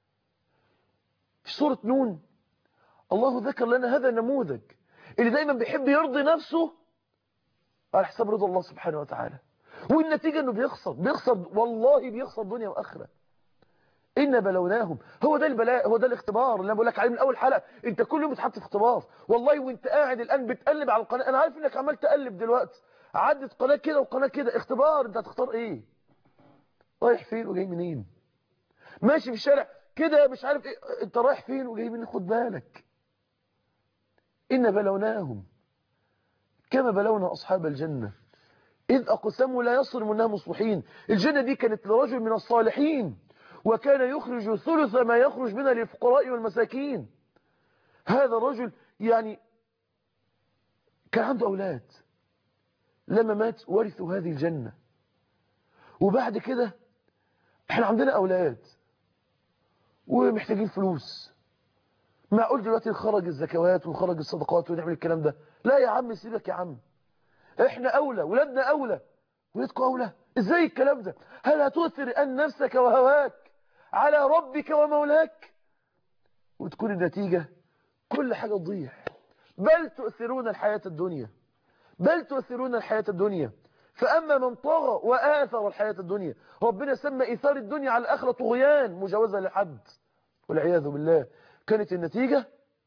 في سورة نون الله ذكر لنا هذا النموذج اللي دايما بيحب يرضي نفسه على حساب رضا الله سبحانه وتعالى والنتيجة انه بيخسر بيخسر والله بيخسر دنيا واخره إن بلوناهم هو ده البلاء هو ده الاختبار اللي انا بقول لك عليه من اول حلقه انت كل يوم بتحط في اختبار والله وانت قاعد الان بتقلب على القناه انا عارف انك عمال تقلب دلوقتي عدت قناه كده وقناه كده اختبار انت هتختار ايه رايح فين وجاي منين ماشي في الشارع كده مش عارف ايه انت رايح فين وجاي منين خد بالك إن بلوناهم كما بلونا أصحاب الجنة إذ أقسموا لا يصرم منها مصلحين الجنة دي كانت لرجل من الصالحين وكان يخرج ثلث ما يخرج منها للفقراء والمساكين هذا الرجل يعني كان عنده أولاد لما مات ورثوا هذه الجنة وبعد كده احنا عندنا أولاد ومحتاجين فلوس معقول دلوقتي نخرج الزكوات ونخرج الصدقات ونعمل الكلام ده لا يا عم سيبك يا عم احنا أولى ولادنا أولى ولادكم أولى ازاي الكلام ده هل هتؤثر أن نفسك وهواك على ربك ومولاك وتكون النتيجة كل حاجة تضيع بل تؤثرون الحياة الدنيا بل تؤثرون الحياة الدنيا فأما من طغى وآثر الحياة الدنيا ربنا سمى إيثار الدنيا على الآخرة طغيان مجاوزة لحد والعياذ بالله كانت النتيجة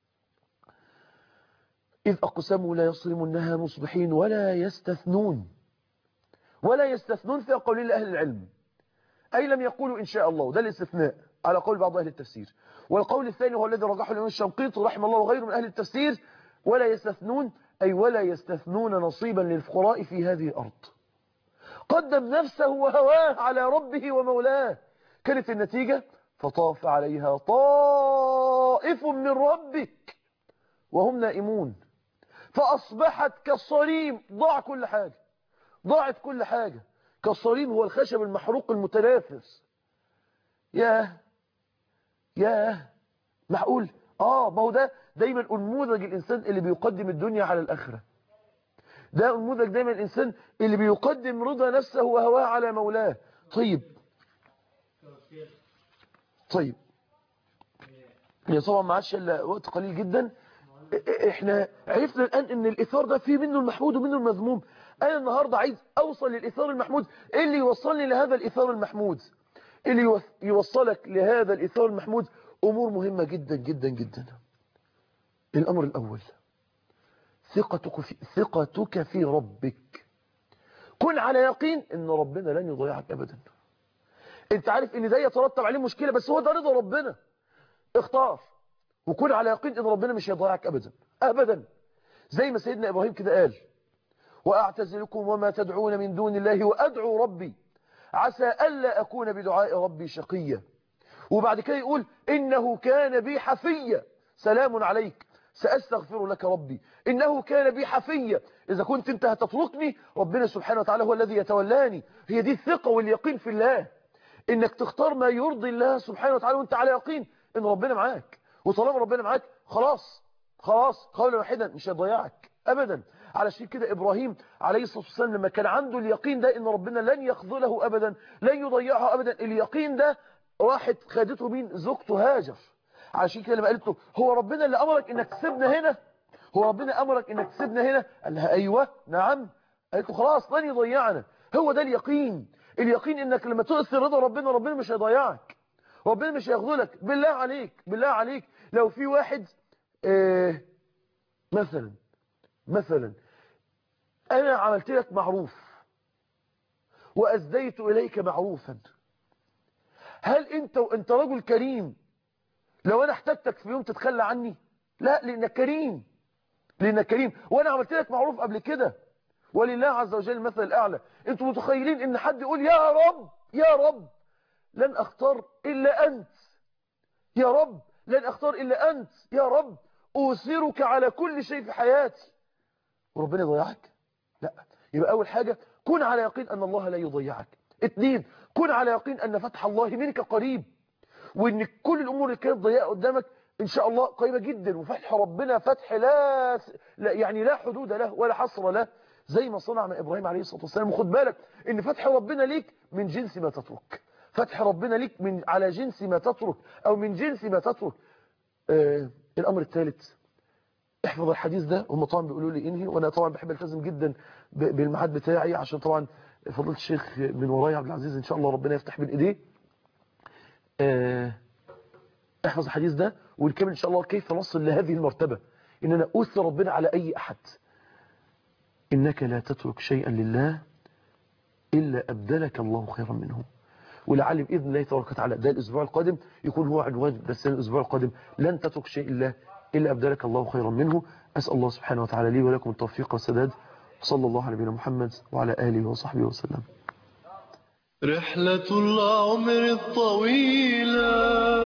إذ أقسموا لا يصرمنها مصبحين ولا يستثنون ولا يستثنون في قول أهل العلم أي لم يقولوا إن شاء الله ده الاستثناء على قول بعض أهل التفسير والقول الثاني هو الذي رجحه الإمام الشنقيطي رحمه الله وغيره من أهل التفسير ولا يستثنون أي ولا يستثنون نصيبا للفقراء في هذه الأرض قدم نفسه وهواه على ربه ومولاه كانت النتيجة فطاف عليها طائف من ربك وهم نائمون فأصبحت كالصريم ضاع كل حاجة ضاعت كل حاجة كالصريم هو الخشب المحروق المتنافس ياه ياه معقول اه ما هو ده دايما انموذج الانسان اللي بيقدم الدنيا على الاخره ده نموذج دايما الإنسان اللي بيقدم رضا نفسه وهواه على مولاه طيب طيب هي طبعا ما عادش الا وقت قليل جدا احنا عرفنا الان ان الاثار ده فيه منه المحمود ومنه المذموم انا النهارده عايز اوصل للاثار المحمود إيه اللي يوصلني لهذا الاثار المحمود إيه اللي يوص- يوصلك لهذا الاثار المحمود امور مهمه جدا جدا جدا الامر الاول ثقتك في ثقتك في ربك كن على يقين ان ربنا لن يضيعك ابدا انت عارف ان ده يترتب عليه مشكله بس هو ده رضا ربنا اختار وكن على يقين ان ربنا مش هيضيعك ابدا ابدا زي ما سيدنا ابراهيم كده قال واعتزلكم وما تدعون من دون الله وادعو ربي عسى الا اكون بدعاء ربي شقيا وبعد كده يقول انه كان بي حفيا سلام عليك ساستغفر لك ربي انه كان بي حفيا اذا كنت انت هتتركني ربنا سبحانه وتعالى هو الذي يتولاني هي دي الثقه واليقين في الله انك تختار ما يرضي الله سبحانه وتعالى وانت على يقين ان ربنا معاك وطالما ربنا معاك خلاص خلاص قولا واحدا مش هيضيعك ابدا علشان كده ابراهيم عليه الصلاه والسلام لما كان عنده اليقين ده ان ربنا لن يخذله ابدا لن يضيعه ابدا اليقين ده راحت خدته مين زوجته هاجر علشان كده لما قالت له هو ربنا اللي امرك انك تسيبنا هنا هو ربنا امرك انك تسيبنا هنا قال لها ايوه نعم قالت له خلاص لن يضيعنا هو ده اليقين اليقين انك لما تؤثر رضا ربنا ربنا مش هيضيعك ربنا مش هيخذلك بالله عليك بالله عليك لو في واحد آه مثلا مثلا انا عملت لك معروف واسديت اليك معروفا هل انت وانت رجل كريم لو انا احتجتك في يوم تتخلى عني لا لانك كريم لانك كريم وانا عملت لك معروف قبل كده ولله عز وجل المثل الاعلى انتوا متخيلين ان حد يقول يا رب يا رب لن اختار الا انت يا رب لن اختار الا انت يا رب اوثرك على كل شيء في حياتي وربنا يضيعك لا يبقى اول حاجة كن على يقين ان الله لا يضيعك اثنين كن على يقين ان فتح الله منك قريب وان كل الامور اللي كانت ضيقه قدامك ان شاء الله قريبه جدا وفتح ربنا فتح لا, لا يعني لا حدود له ولا حصر له زي ما صنع مع ابراهيم عليه الصلاه والسلام وخد بالك ان فتح ربنا ليك من جنس ما تترك فتح ربنا ليك من على جنس ما تترك او من جنس ما تترك آه الامر الثالث احفظ الحديث ده هم طبعا بيقولوا لي انهي وانا طبعا بحب التزم جدا ب- بالميعاد بتاعي عشان طبعا فضيله الشيخ من ورايا عبد العزيز ان شاء الله ربنا يفتح بين ايديه آه، احفظ الحديث ده ونكمل ان شاء الله كيف نصل لهذه المرتبة ان انا اوثر ربنا على اي احد انك لا تترك شيئا لله الا ابدلك الله خيرا منه ولعل باذن الله تبارك وتعالى ده الاسبوع القادم يكون هو عنوان بس الاسبوع القادم لن تترك شيء لله الا ابدلك الله خيرا منه اسال الله سبحانه وتعالى لي ولكم التوفيق والسداد صلى الله على نبينا محمد وعلى اله وصحبه وسلم رحلة العمر الطويلة